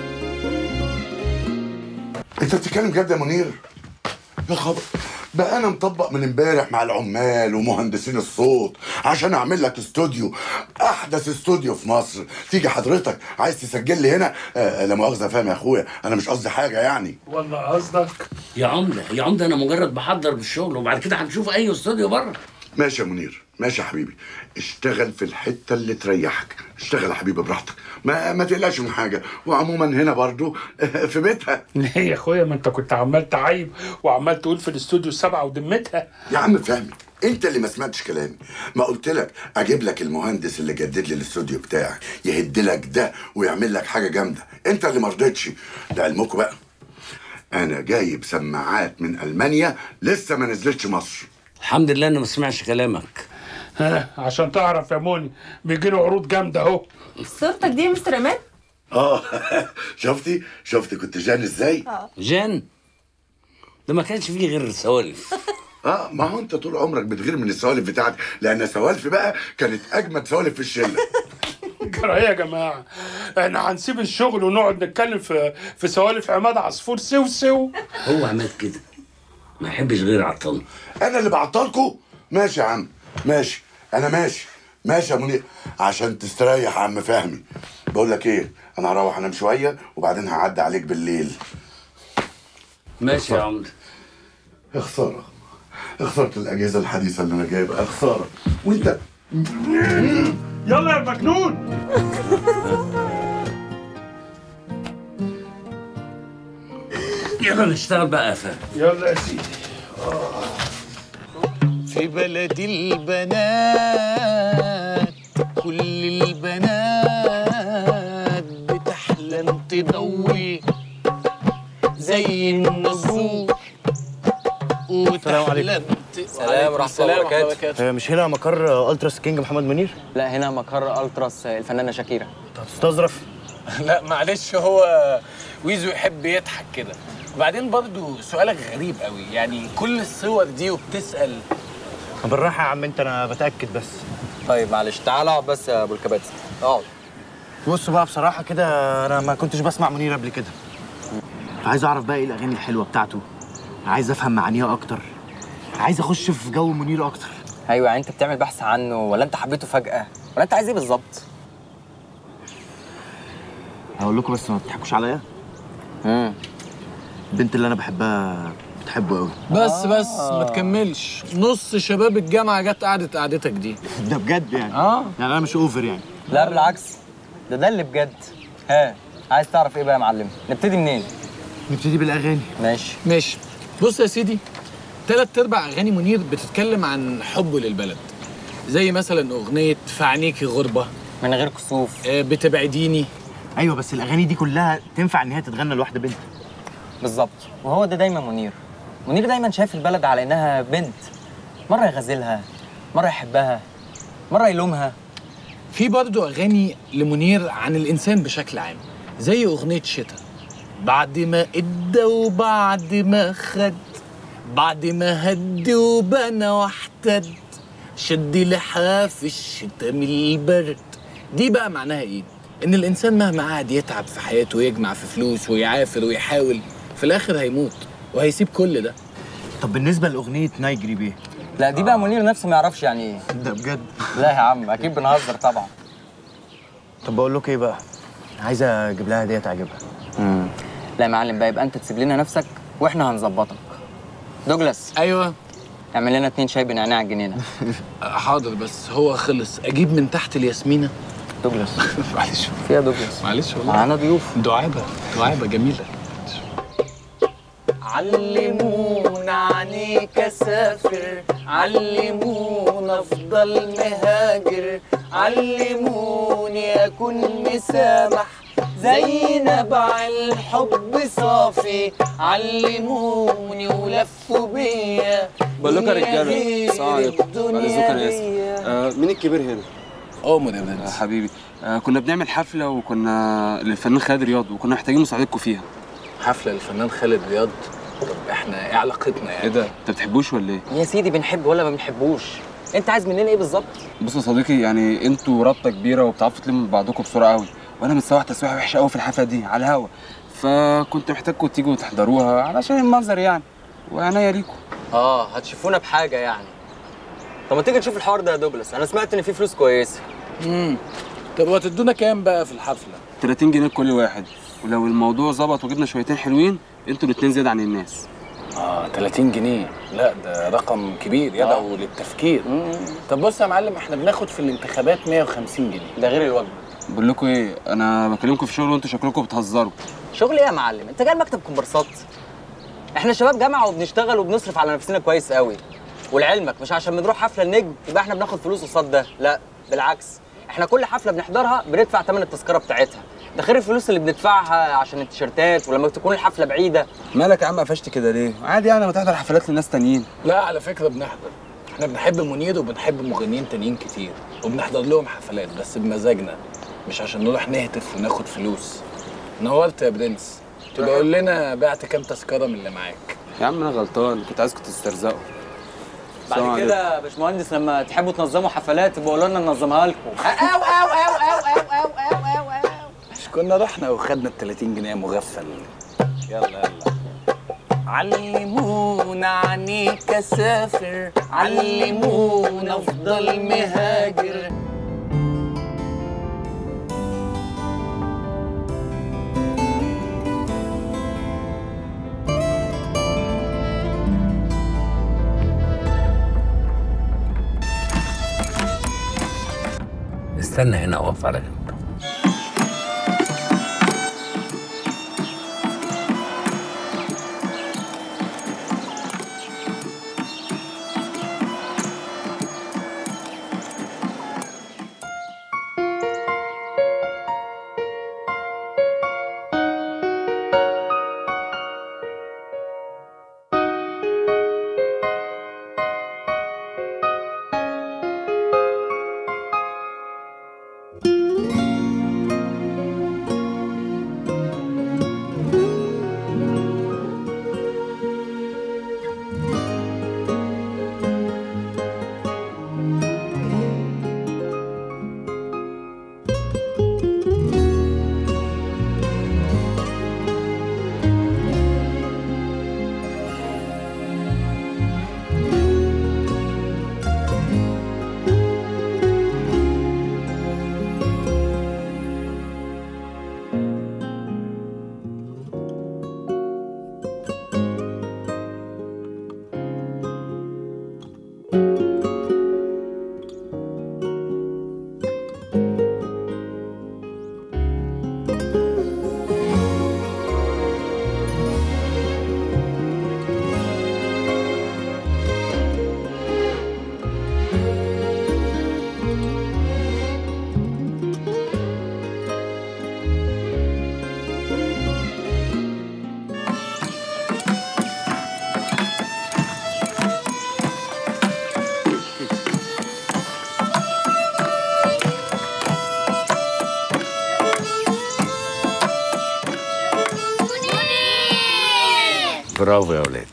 انت بتتكلم جد يا منير يا خبر بقى انا مطبق من امبارح مع العمال ومهندسين الصوت عشان اعمل لك استوديو احدث استوديو في مصر تيجي حضرتك عايز تسجل لي هنا آه لا مؤاخذه فاهم يا اخويا انا مش قصدي حاجه يعني والله قصدك يا عمدة يا عمدة أنا مجرد بحضر بالشغل وبعد كده هنشوف أي استوديو بره ماشي يا منير ماشي يا حبيبي اشتغل في الحته اللي تريحك اشتغل يا حبيبي براحتك ما ما تقلقش من حاجه وعموما هنا برضو في بيتها ليه يا اخويا ما انت كنت عمال تعيب وعمال تقول في الاستوديو السبعه ودمتها يا عم فهمي انت اللي ما سمعتش كلامي ما قلت لك اجيب لك المهندس اللي جدد لي الاستوديو بتاعك يهد لك ده ويعمل لك حاجه جامده انت اللي ما رضيتش لعلمكم بقى انا جايب سماعات من المانيا لسه ما نزلتش مصر الحمد لله انا ما سمعش كلامك ها عشان تعرف يا موني بيجي له عروض جامده اهو صورتك دي يا مستر عماد اه شفتي شفتي كنت جان ازاي جان ده ما كانش فيه غير سوالف اه ما هو انت طول عمرك بتغير من السوالف بتاعتي لان سوالفي بقى كانت اجمد سوالف في الشله جرى ايه يا جماعه احنا هنسيب الشغل ونقعد نتكلم في في سوالف عماد عصفور سو سو هو عماد كده ما يحبش غير عطل انا اللي بعطلكوا ماشي يا عم ماشي انا ماشي ماشي يا منير عشان تستريح يا عم فهمي بقول لك ايه انا هروح انام شويه وبعدين هعدي عليك بالليل ماشي يا عمده يا خساره يا خساره الاجهزه الحديثه اللي انا جايبها يا خساره وانت يلا يا مجنون يلا نشتغل بقى يا فهد يلا يا سيدي في بلد البنات كل البنات بتحلم تضوي زي النسور وتحلم سلام ورحمة الله وبركاته. مش هنا مقر التراس كينج محمد منير لا هنا مقر التراس الفنانه شاكيرا تستظرف لا معلش هو ويزو يحب يضحك كده وبعدين برضو سؤالك غريب قوي يعني كل الصور دي وبتسأل بالراحه يا عم انت انا بتاكد بس طيب معلش تعال اقعد بس يا ابو الكباتن اقعد بص بقى بصراحه كده انا ما كنتش بسمع منير قبل كده عايز اعرف بقى ايه الاغاني الحلوه بتاعته عايز افهم معانيها اكتر عايز اخش في جو منير اكتر ايوه يعني انت بتعمل بحث عنه ولا انت حبيته فجاه ولا انت عايز ايه بالظبط هقول لكم بس ما تضحكوش عليا امم البنت اللي انا بحبها بتحبه قوي بس بس ما تكملش نص شباب الجامعة جت قعدت قعدتك دي ده بجد يعني اه يعني انا مش اوفر يعني لا بالعكس ده ده اللي بجد ها عايز تعرف ايه بقى يا معلم نبتدي منين نبتدي بالاغاني ماشي ماشي بص يا سيدي تلات ارباع اغاني منير بتتكلم عن حبه للبلد زي مثلا اغنية في عينيكي غربة من غير كسوف آه بتبعديني ايوه بس الاغاني دي كلها تنفع ان هي تتغنى لواحده بنت بالظبط وهو ده دايما منير منير دايما شايف البلد على انها بنت مره يغزلها مره يحبها مره يلومها في برضه اغاني لمنير عن الانسان بشكل عام زي اغنية شتا بعد ما ادى وبعد ما خد بعد ما هد وبنى واحتد شد لحاف الشتا من البرد دي بقى معناها ايه؟ ان الانسان مهما قعد يتعب في حياته ويجمع في فلوس ويعافر ويحاول في الاخر هيموت وهيسيب كل ده طب بالنسبه لاغنيه نايجري بيه لا دي بقى منير نفسه ما يعرفش يعني ايه ده بجد لا يا عم اكيد بنهزر طبعا طب بقول لك ايه بقى عايز اجيب لها هديه تعجبها امم لا يا معلم بقى يبقى انت تسيب لنا نفسك واحنا هنظبطك دوجلاس ايوه اعمل لنا اتنين شاي بنعناع على الجنينه حاضر بس هو خلص اجيب من تحت الياسمينه دوجلاس معلش فيها دوجلاس معلش والله معانا ضيوف دعابه دعابه جميله علمونا عنيك اسافر علمونا افضل مهاجر علموني اكون مسامح زي نبع الحب صافي علموني ولفوا بيا بقول لكم يا رجاله غير السلام عليكم بعد الدنيا اذنكم انا اسف هي. آه مين الكبير هنا؟ عمر يا برنس آه حبيبي آه كنا بنعمل حفله وكنا للفنان خالد رياض وكنا محتاجين مساعدتكم فيها حفله للفنان خالد رياض طب احنا ايه علاقتنا يعني ايه ده؟ انت بتحبوش ولا ايه؟ يا سيدي بنحب ولا ما بنحبوش انت عايز مننا ايه بالظبط بص يا صديقي يعني انتوا رابطه كبيره وبتعرفوا تلموا بعضكم بسرعه قوي وانا متسوح تسويحه وحشه قوي في الحفله دي على الهوا فكنت محتاجكم تيجوا تحضروها علشان المنظر يعني وعناية ليكم اه هتشوفونا بحاجه يعني طب ما تيجي نشوف الحوار ده يا دوجلاس انا سمعت ان في فلوس كويسه امم طب وهتدونا كام بقى في الحفله 30 جنيه لكل واحد ولو الموضوع ظبط وجبنا شويتين حلوين انتوا الاتنين زياده عن الناس اه 30 جنيه لا ده رقم كبير يدعو للتفكير طب بص يا معلم احنا بناخد في الانتخابات 150 جنيه ده غير الوجبه بقول لكم ايه انا بكلمكم في شغل وانتوا شكلكم بتهزروا شغل ايه يا معلم انت جاي مكتب كومبارسات احنا شباب جامعه وبنشتغل وبنصرف على نفسنا كويس قوي ولعلمك مش عشان بنروح حفله النجم يبقى احنا بناخد فلوس قصاد ده لا بالعكس احنا كل حفله بنحضرها بندفع ثمن التذكره بتاعتها ده غير الفلوس اللي بندفعها عشان التيشيرتات ولما تكون الحفله بعيده مالك يا عم قفشت كده ليه عادي يعني ما تحضر حفلات لناس تانيين لا على فكره بنحضر احنا بنحب منير وبنحب مغنيين تانيين كتير وبنحضر لهم حفلات بس بمزاجنا مش عشان نروح نهتف وناخد فلوس نورت يا برنس تبقى قول لنا بعت كام تذكره من اللي معاك يا عم انا غلطان كنت عايزكم تسترزقوا السلام بعد عليكم. كده يا باشمهندس لما تحبوا تنظموا حفلات يبقوا قولوا لنا ننظمها لكم او او او او او او او او مش كنا رحنا وخدنا ال 30 جنيه مغفل يلا يلا علمونا عنيك اسافر علمونا افضل مهاجر استنى هنا اقف على جنب برافو يا ولاد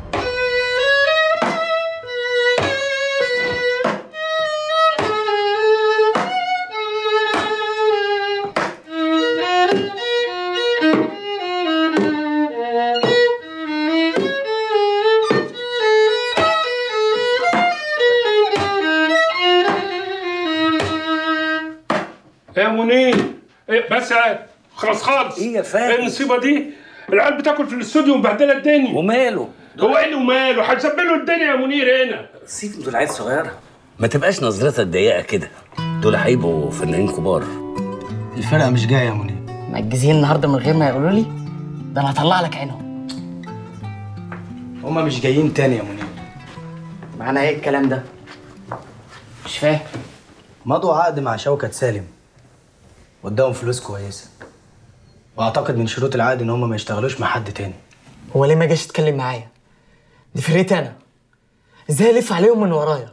يا منير إيه بس يا خلاص خالص ايه يا فادي؟ ايه النصيبه دي العيال بتاكل في الاستوديو ومبهدله الدنيا وماله هو ايه اللي وماله هيسبلوا الدنيا يا منير هنا سيب دول عيال صغيره ما تبقاش نظرتك ضيقه كده دول هيبقوا فنانين كبار الفرقه مش جايه يا منير مأجزين النهارده من غير ما يقولوا لي ده انا هطلع لك عينهم هما مش جايين تاني يا منير معنى ايه الكلام ده مش فاهم مضوا عقد مع شوكة سالم واداهم فلوس كويسة واعتقد من شروط العقد ان هما ما يشتغلوش مع حد تاني هو ليه ما جاش يتكلم معايا دي فرقتي انا ازاي الف عليهم من ورايا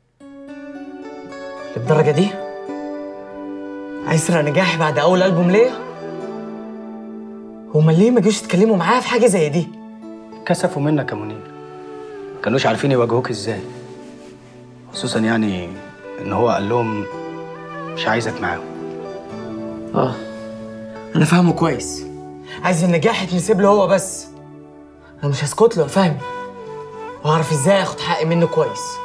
للدرجه دي عايز يسرق نجاحي بعد اول البوم ليا هما ليه ما جوش يتكلموا معايا في حاجه زي دي كسفوا منك يا منير ما كانوش عارفين يواجهوك ازاي خصوصا يعني ان هو قال لهم مش عايزك معاهم اه انا فاهمه كويس عايز النجاح يتنسب له هو بس انا مش هسكت له يا فهمي واعرف ازاي اخد حقي منه كويس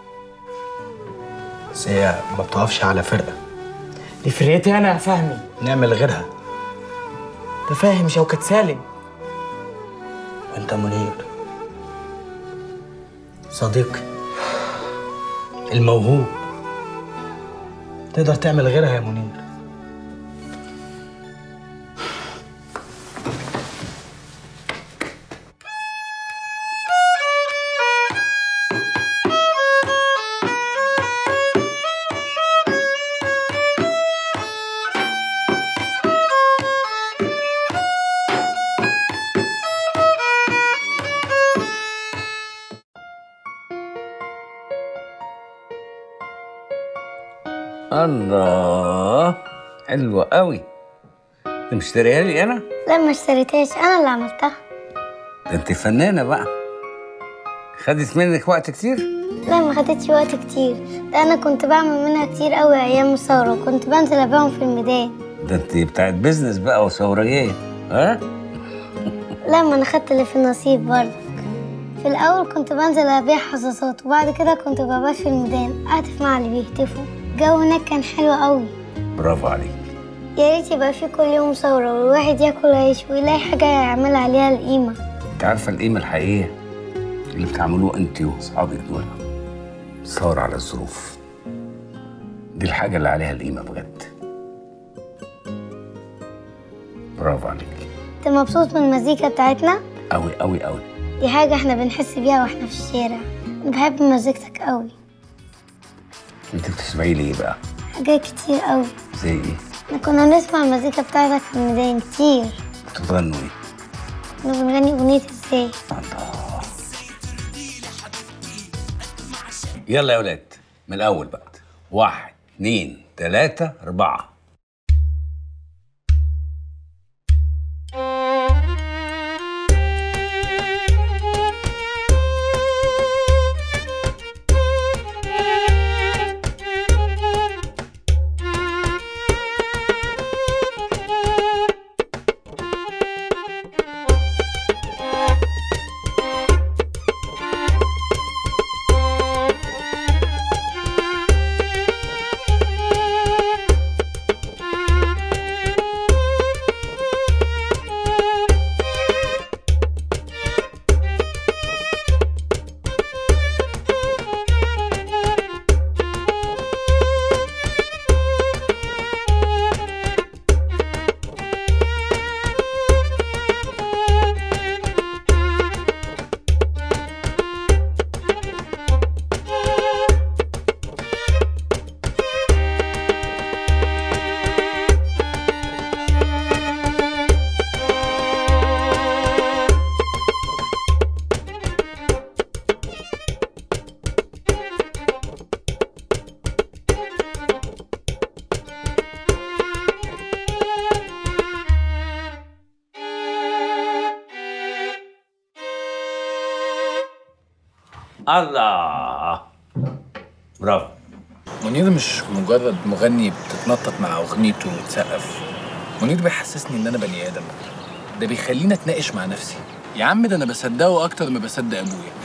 بس هي ما بتقفش على فرقة دي فرقتي انا يا فهمي نعمل غيرها انت فاهم شوكة سالم وانت منير صديقي الموهوب تقدر تعمل غيرها يا منير الله حلوة قوي انت مشتريها لي انا؟ لا ما اشتريتهاش انا اللي عملتها ده انت فنانة بقى خدت منك وقت كتير؟ لا ما خدتش وقت كتير ده انا كنت بعمل منها كتير قوي ايام الثوره كنت بنزل ابيعهم في الميدان ده انت بتاعت بيزنس بقى وثورية ها؟ لا ما انا خدت اللي في النصيب برضك في الاول كنت بنزل ابيع حظاظات وبعد كده كنت ببات في الميدان اهتف مع اللي بيهتفوا الجو هناك كان حلو قوي برافو عليك يا ريت يبقى في كل يوم ثوره والواحد ياكل عيش ويلاقي حاجه يعمل عليها القيمه انت عارفة القيمة الحقيقية اللي بتعملوه انت واصحابك دول ثورة على الظروف دي الحاجة اللي عليها القيمة بجد برافو عليك انت مبسوط من المزيكا بتاعتنا قوي قوي قوي دي حاجه احنا بنحس بيها واحنا في الشارع انا بحب مزيكتك قوي انت بتسمعي لي ايه بقى؟ حاجات كتير قوي زي ايه؟ احنا كنا بنسمع المزيكا بتاعتك في الميدان كتير بتغنوا ايه؟ كنا بنغني اغنيه ازاي يلا يا ولاد من الاول بقى واحد اتنين تلاتة أربعة الله برافو منير مش مجرد مغني بتتنطط مع اغنيته وتسقف منير بيحسسني ان انا بني ادم ده بيخليني اتناقش مع نفسي يا عم ده انا بصدقه اكتر ما بصدق ابويا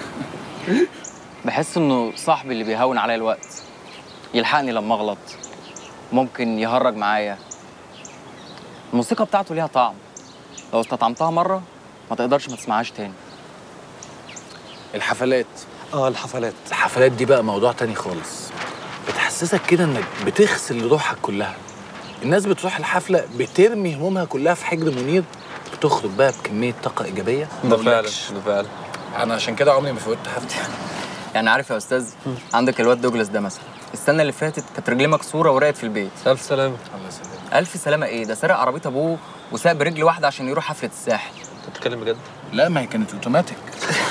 بحس انه صاحبي اللي بيهون عليا الوقت يلحقني لما اغلط ممكن يهرج معايا الموسيقى بتاعته ليها طعم لو استطعمتها مره ما تقدرش ما تسمعهاش تاني الحفلات اه الحفلات الحفلات دي بقى موضوع تاني خالص بتحسسك كده انك بتغسل روحك كلها الناس بتروح الحفله بترمي همومها كلها في حجر منير بتخرج بقى بكميه طاقه ايجابيه ده فعلا ده فعلا انا عشان كده عمري ما فوتت حفله يعني عارف يا استاذ عندك الواد دوجلاس ده مثلا السنه اللي فاتت كانت رجليه مكسوره ورقت في البيت الف سلامه الله يسلمك الف سلامه ايه ده سرق عربيه ابوه وساق برجل واحده عشان يروح حفله الساحل انت بتتكلم بجد لا ما هي كانت اوتوماتيك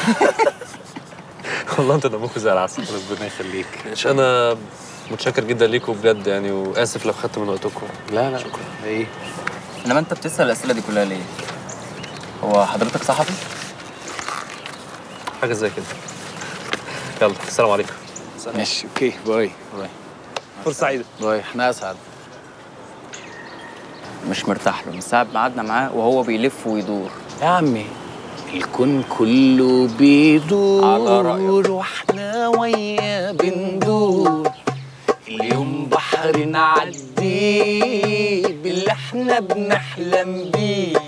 والله انت دمك زي العسل ربنا يخليك مش انا متشكر جدا ليكم بجد يعني واسف لو خدت من وقتكم لا لا شكرا ايه انما انت بتسال الاسئله دي كلها ليه هو حضرتك صحفي حاجه زي كده يلا السلام عليكم ماشي اوكي باي باي فرصه سعيده باي احنا اسعد مش مرتاح له من ساعه ما قعدنا معاه وهو بيلف ويدور يا عمي الكون كله بيدور على رأيك. واحنا وياه بندور اليوم بحر نعديه باللي احنا بنحلم بيه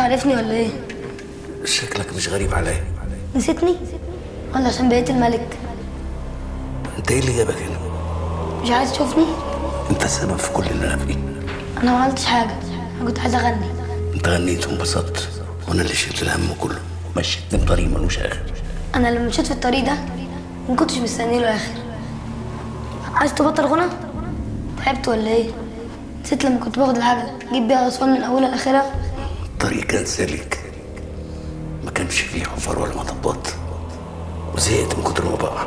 عارفني ولا ايه شكلك مش غريب عليا نسيتني ولا عشان بقيت الملك انت ايه اللي جابك هنا مش عايز تشوفني انت السبب في كل اللي انا فيه انا ما عملتش حاجه انا كنت عايز اغني انت غنيت وانبسطت وانا اللي شلت الهم كله مشيتني بطريق ملوش اخر انا لما مشيت في الطريق ده ما كنتش مستني له اخر عايز تبطل غنى تعبت ولا ايه نسيت لما كنت باخد العجله جيب بيها اسوان من اولها لاخرها الطريق كان سالك ما كانش فيه حفر ولا مطبات وزهقت من كتر ما بقع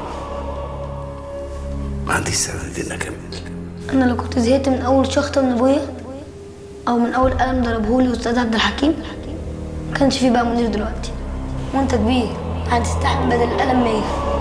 ما عنديش استعداد اني اكمل انا لو كنت زهقت من اول شخطه من ابويا او من اول قلم ضربهولي استاذ عبد الحكيم ما كانش فيه بقى منير دلوقتي وانت كبير هتستحمل بدل القلم مية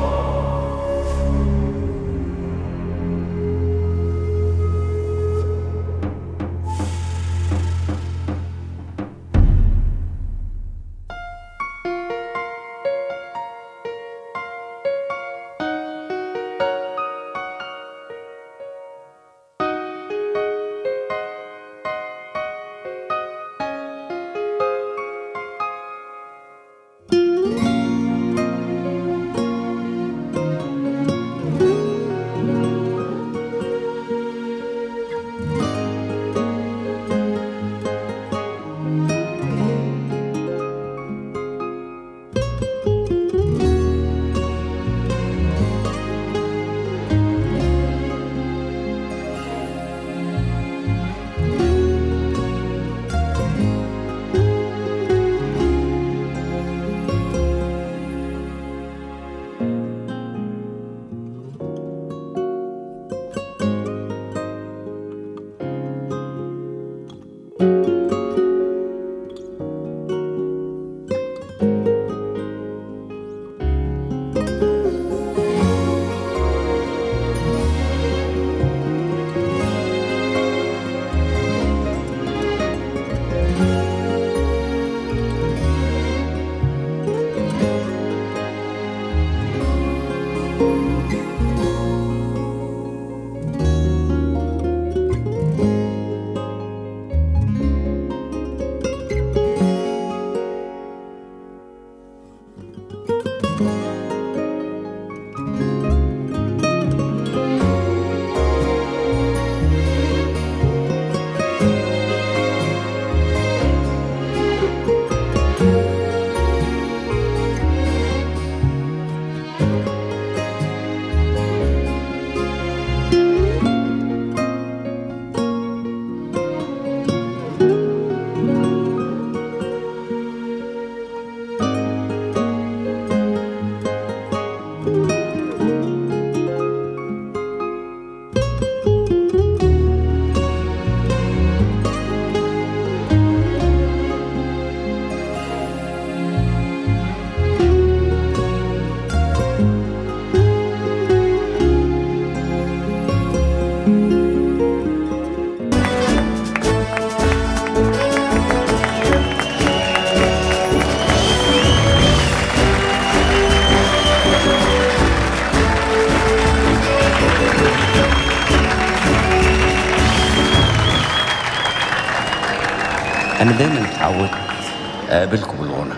أنا دايما اتعودت أقابلكم بالغنى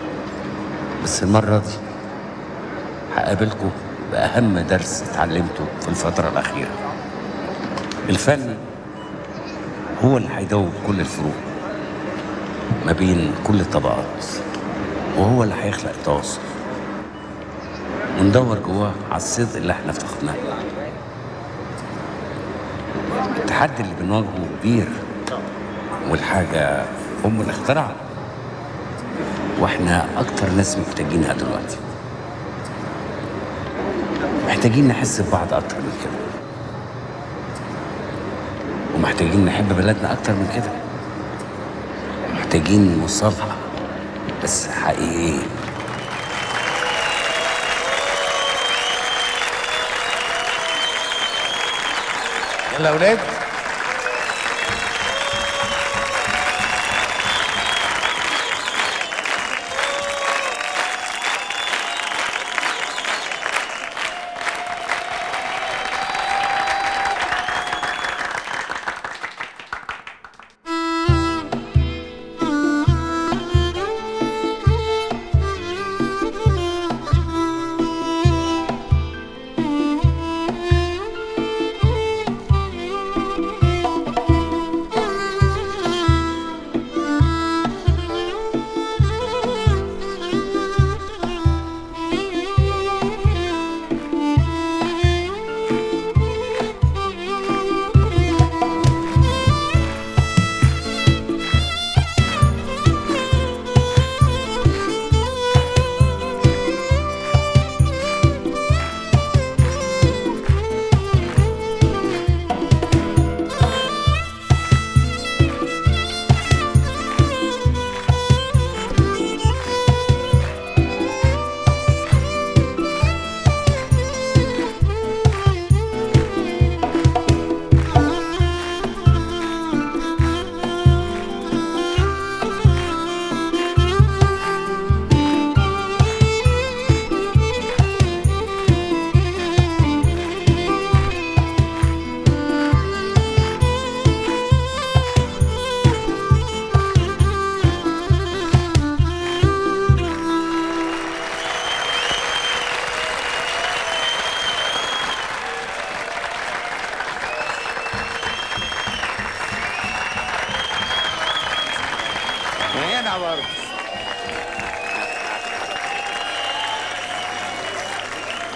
بس المرة دي هقابلكم بأهم درس اتعلمته في الفترة الأخيرة الفن هو اللي هيدوب كل الفروق ما بين كل الطبقات وهو اللي هيخلق تواصل وندور جواه على الصدق اللي احنا افتقدناه التحدي اللي بنواجهه كبير والحاجة أم الاختراع واحنا أكتر ناس محتاجينها دلوقتي محتاجين نحس ببعض أكتر من كده ومحتاجين نحب بلدنا أكتر من كده محتاجين نوصلها بس حقيقيين يلا يا ولاد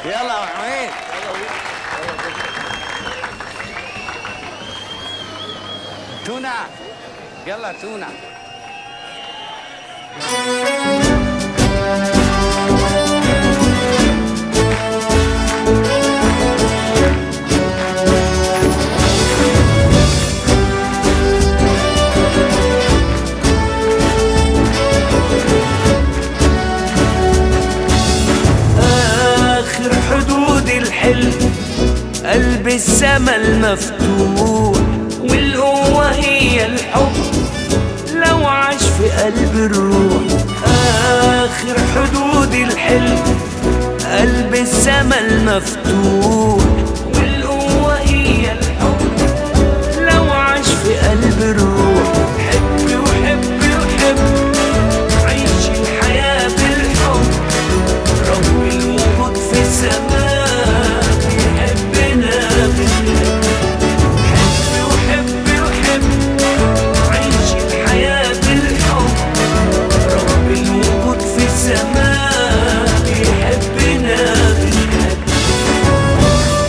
يلا يا عماد تونة يلا تونة آخر حدود الحلم قلب السما المفتوح والقوة هي الحب لو عاش في قلب الروح آخر حدود الحلم قلب السما المفتوح والقوة هي الحب لو عاش في قلب الروح حب وحب وحب عيش الحياة بالحب رب الوجود في السماء يحبنا بالحب حب وحب وحب عيش الحياة بالحب رب الوجود في السماء يحبنا بالحب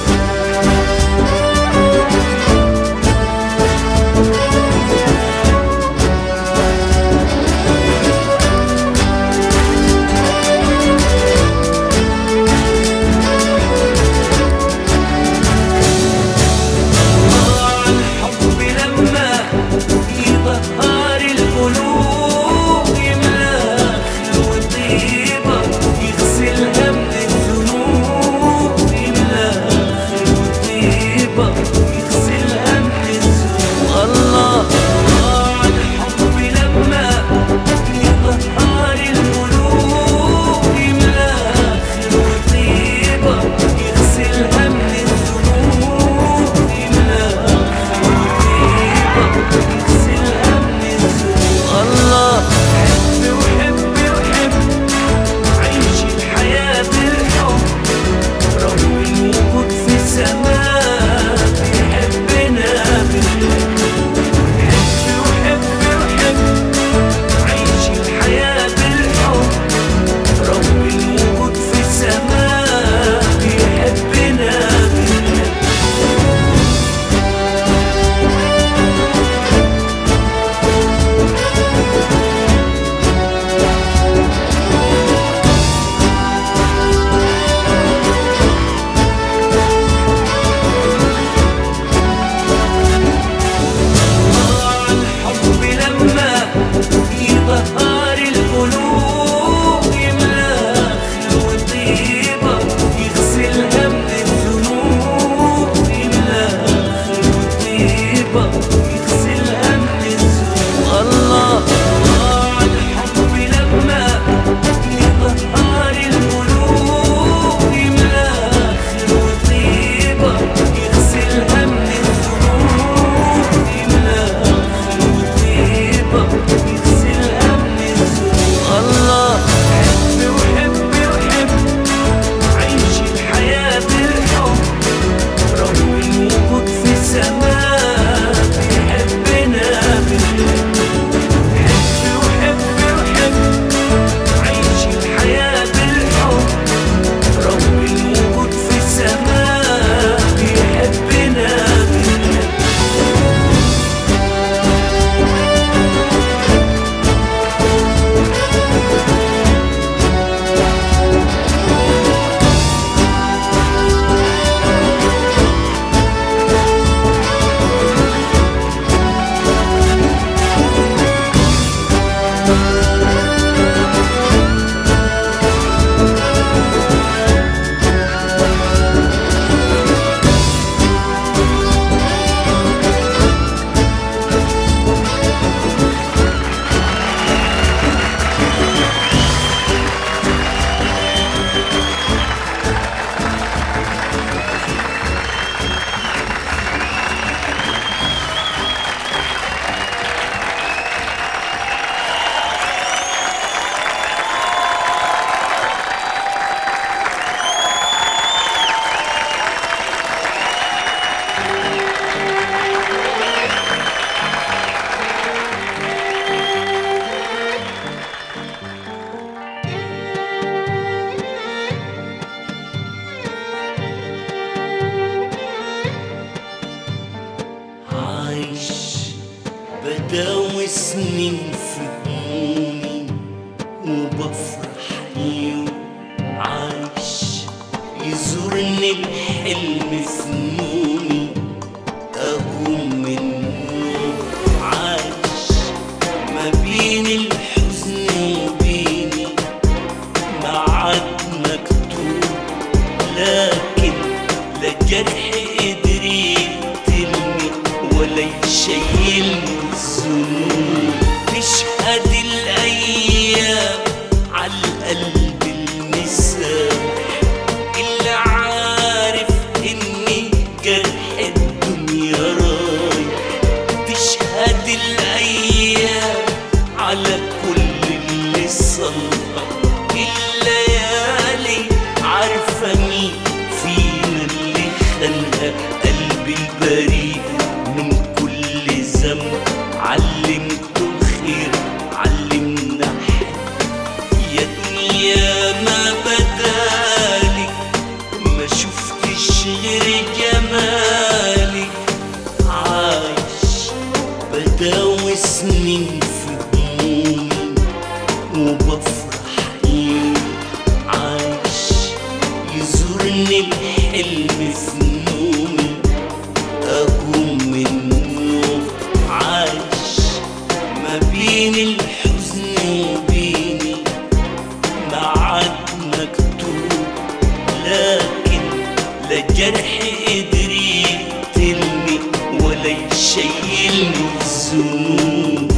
سنين في همومي وبفرح يوم عايش يزورني الحلم في نومي أقوم من النوم عايش ما بين الحزن وبيني معاد مكتوب لكن لا جرح قدر يقتلني ولا يشيلني الذنوب تشهد الأيام على القلب المسامح اللي عارف إني جرح الدنيا رايح تشهد الأيام على كل اللي صلى الليالي عارفة مين فينا اللي خلى قلبي البريء من كل ذنب علمته الخير علمنا حب يا دنيا ما بدالي ما شفتش غير جمالك عايش بداوي سنين في همومي وبفرح يوم عايش يزورني الحلم في نومي أقوم من النوم عايش ما بين الحزن وبيني معاد مكتوب لكن لا جرح قدر يقتلني ولا يشيلني الذنوب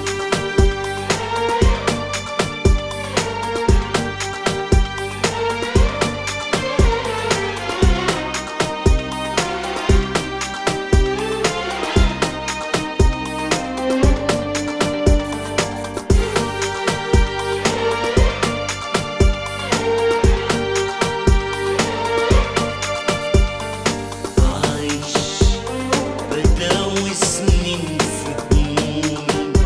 عايش بداوي سنين في همومي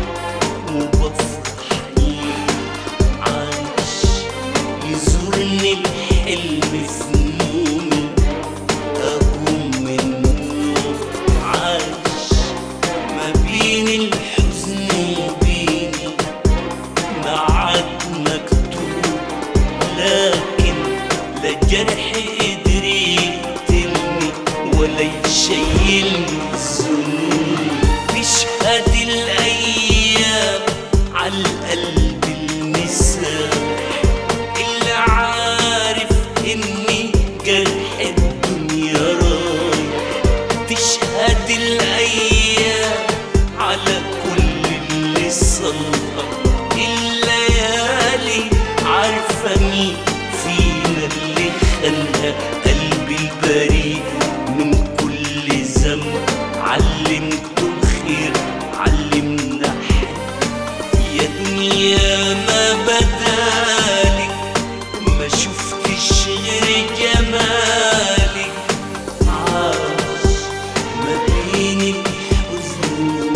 وبفرح يوم عايش يزورني الحلم في نومي أقوم من النوم عايش ما بين الحزن وبيني معاد مكتوب لكن لا جرح قدر يقتلني ولا يشيلني الذنوب تشهد الأيام على القلب المسامح اللي عارف إني جرح الدنيا رايح تشهد الأيام على كل اللي صلى الليالي عارفة مين فينا اللي خلى قلبي البريء من كل ذنب علمته الخير علمنا حب يا دنيا ما بدالك ما شفتش غير جمالك عاش ما بين الحزن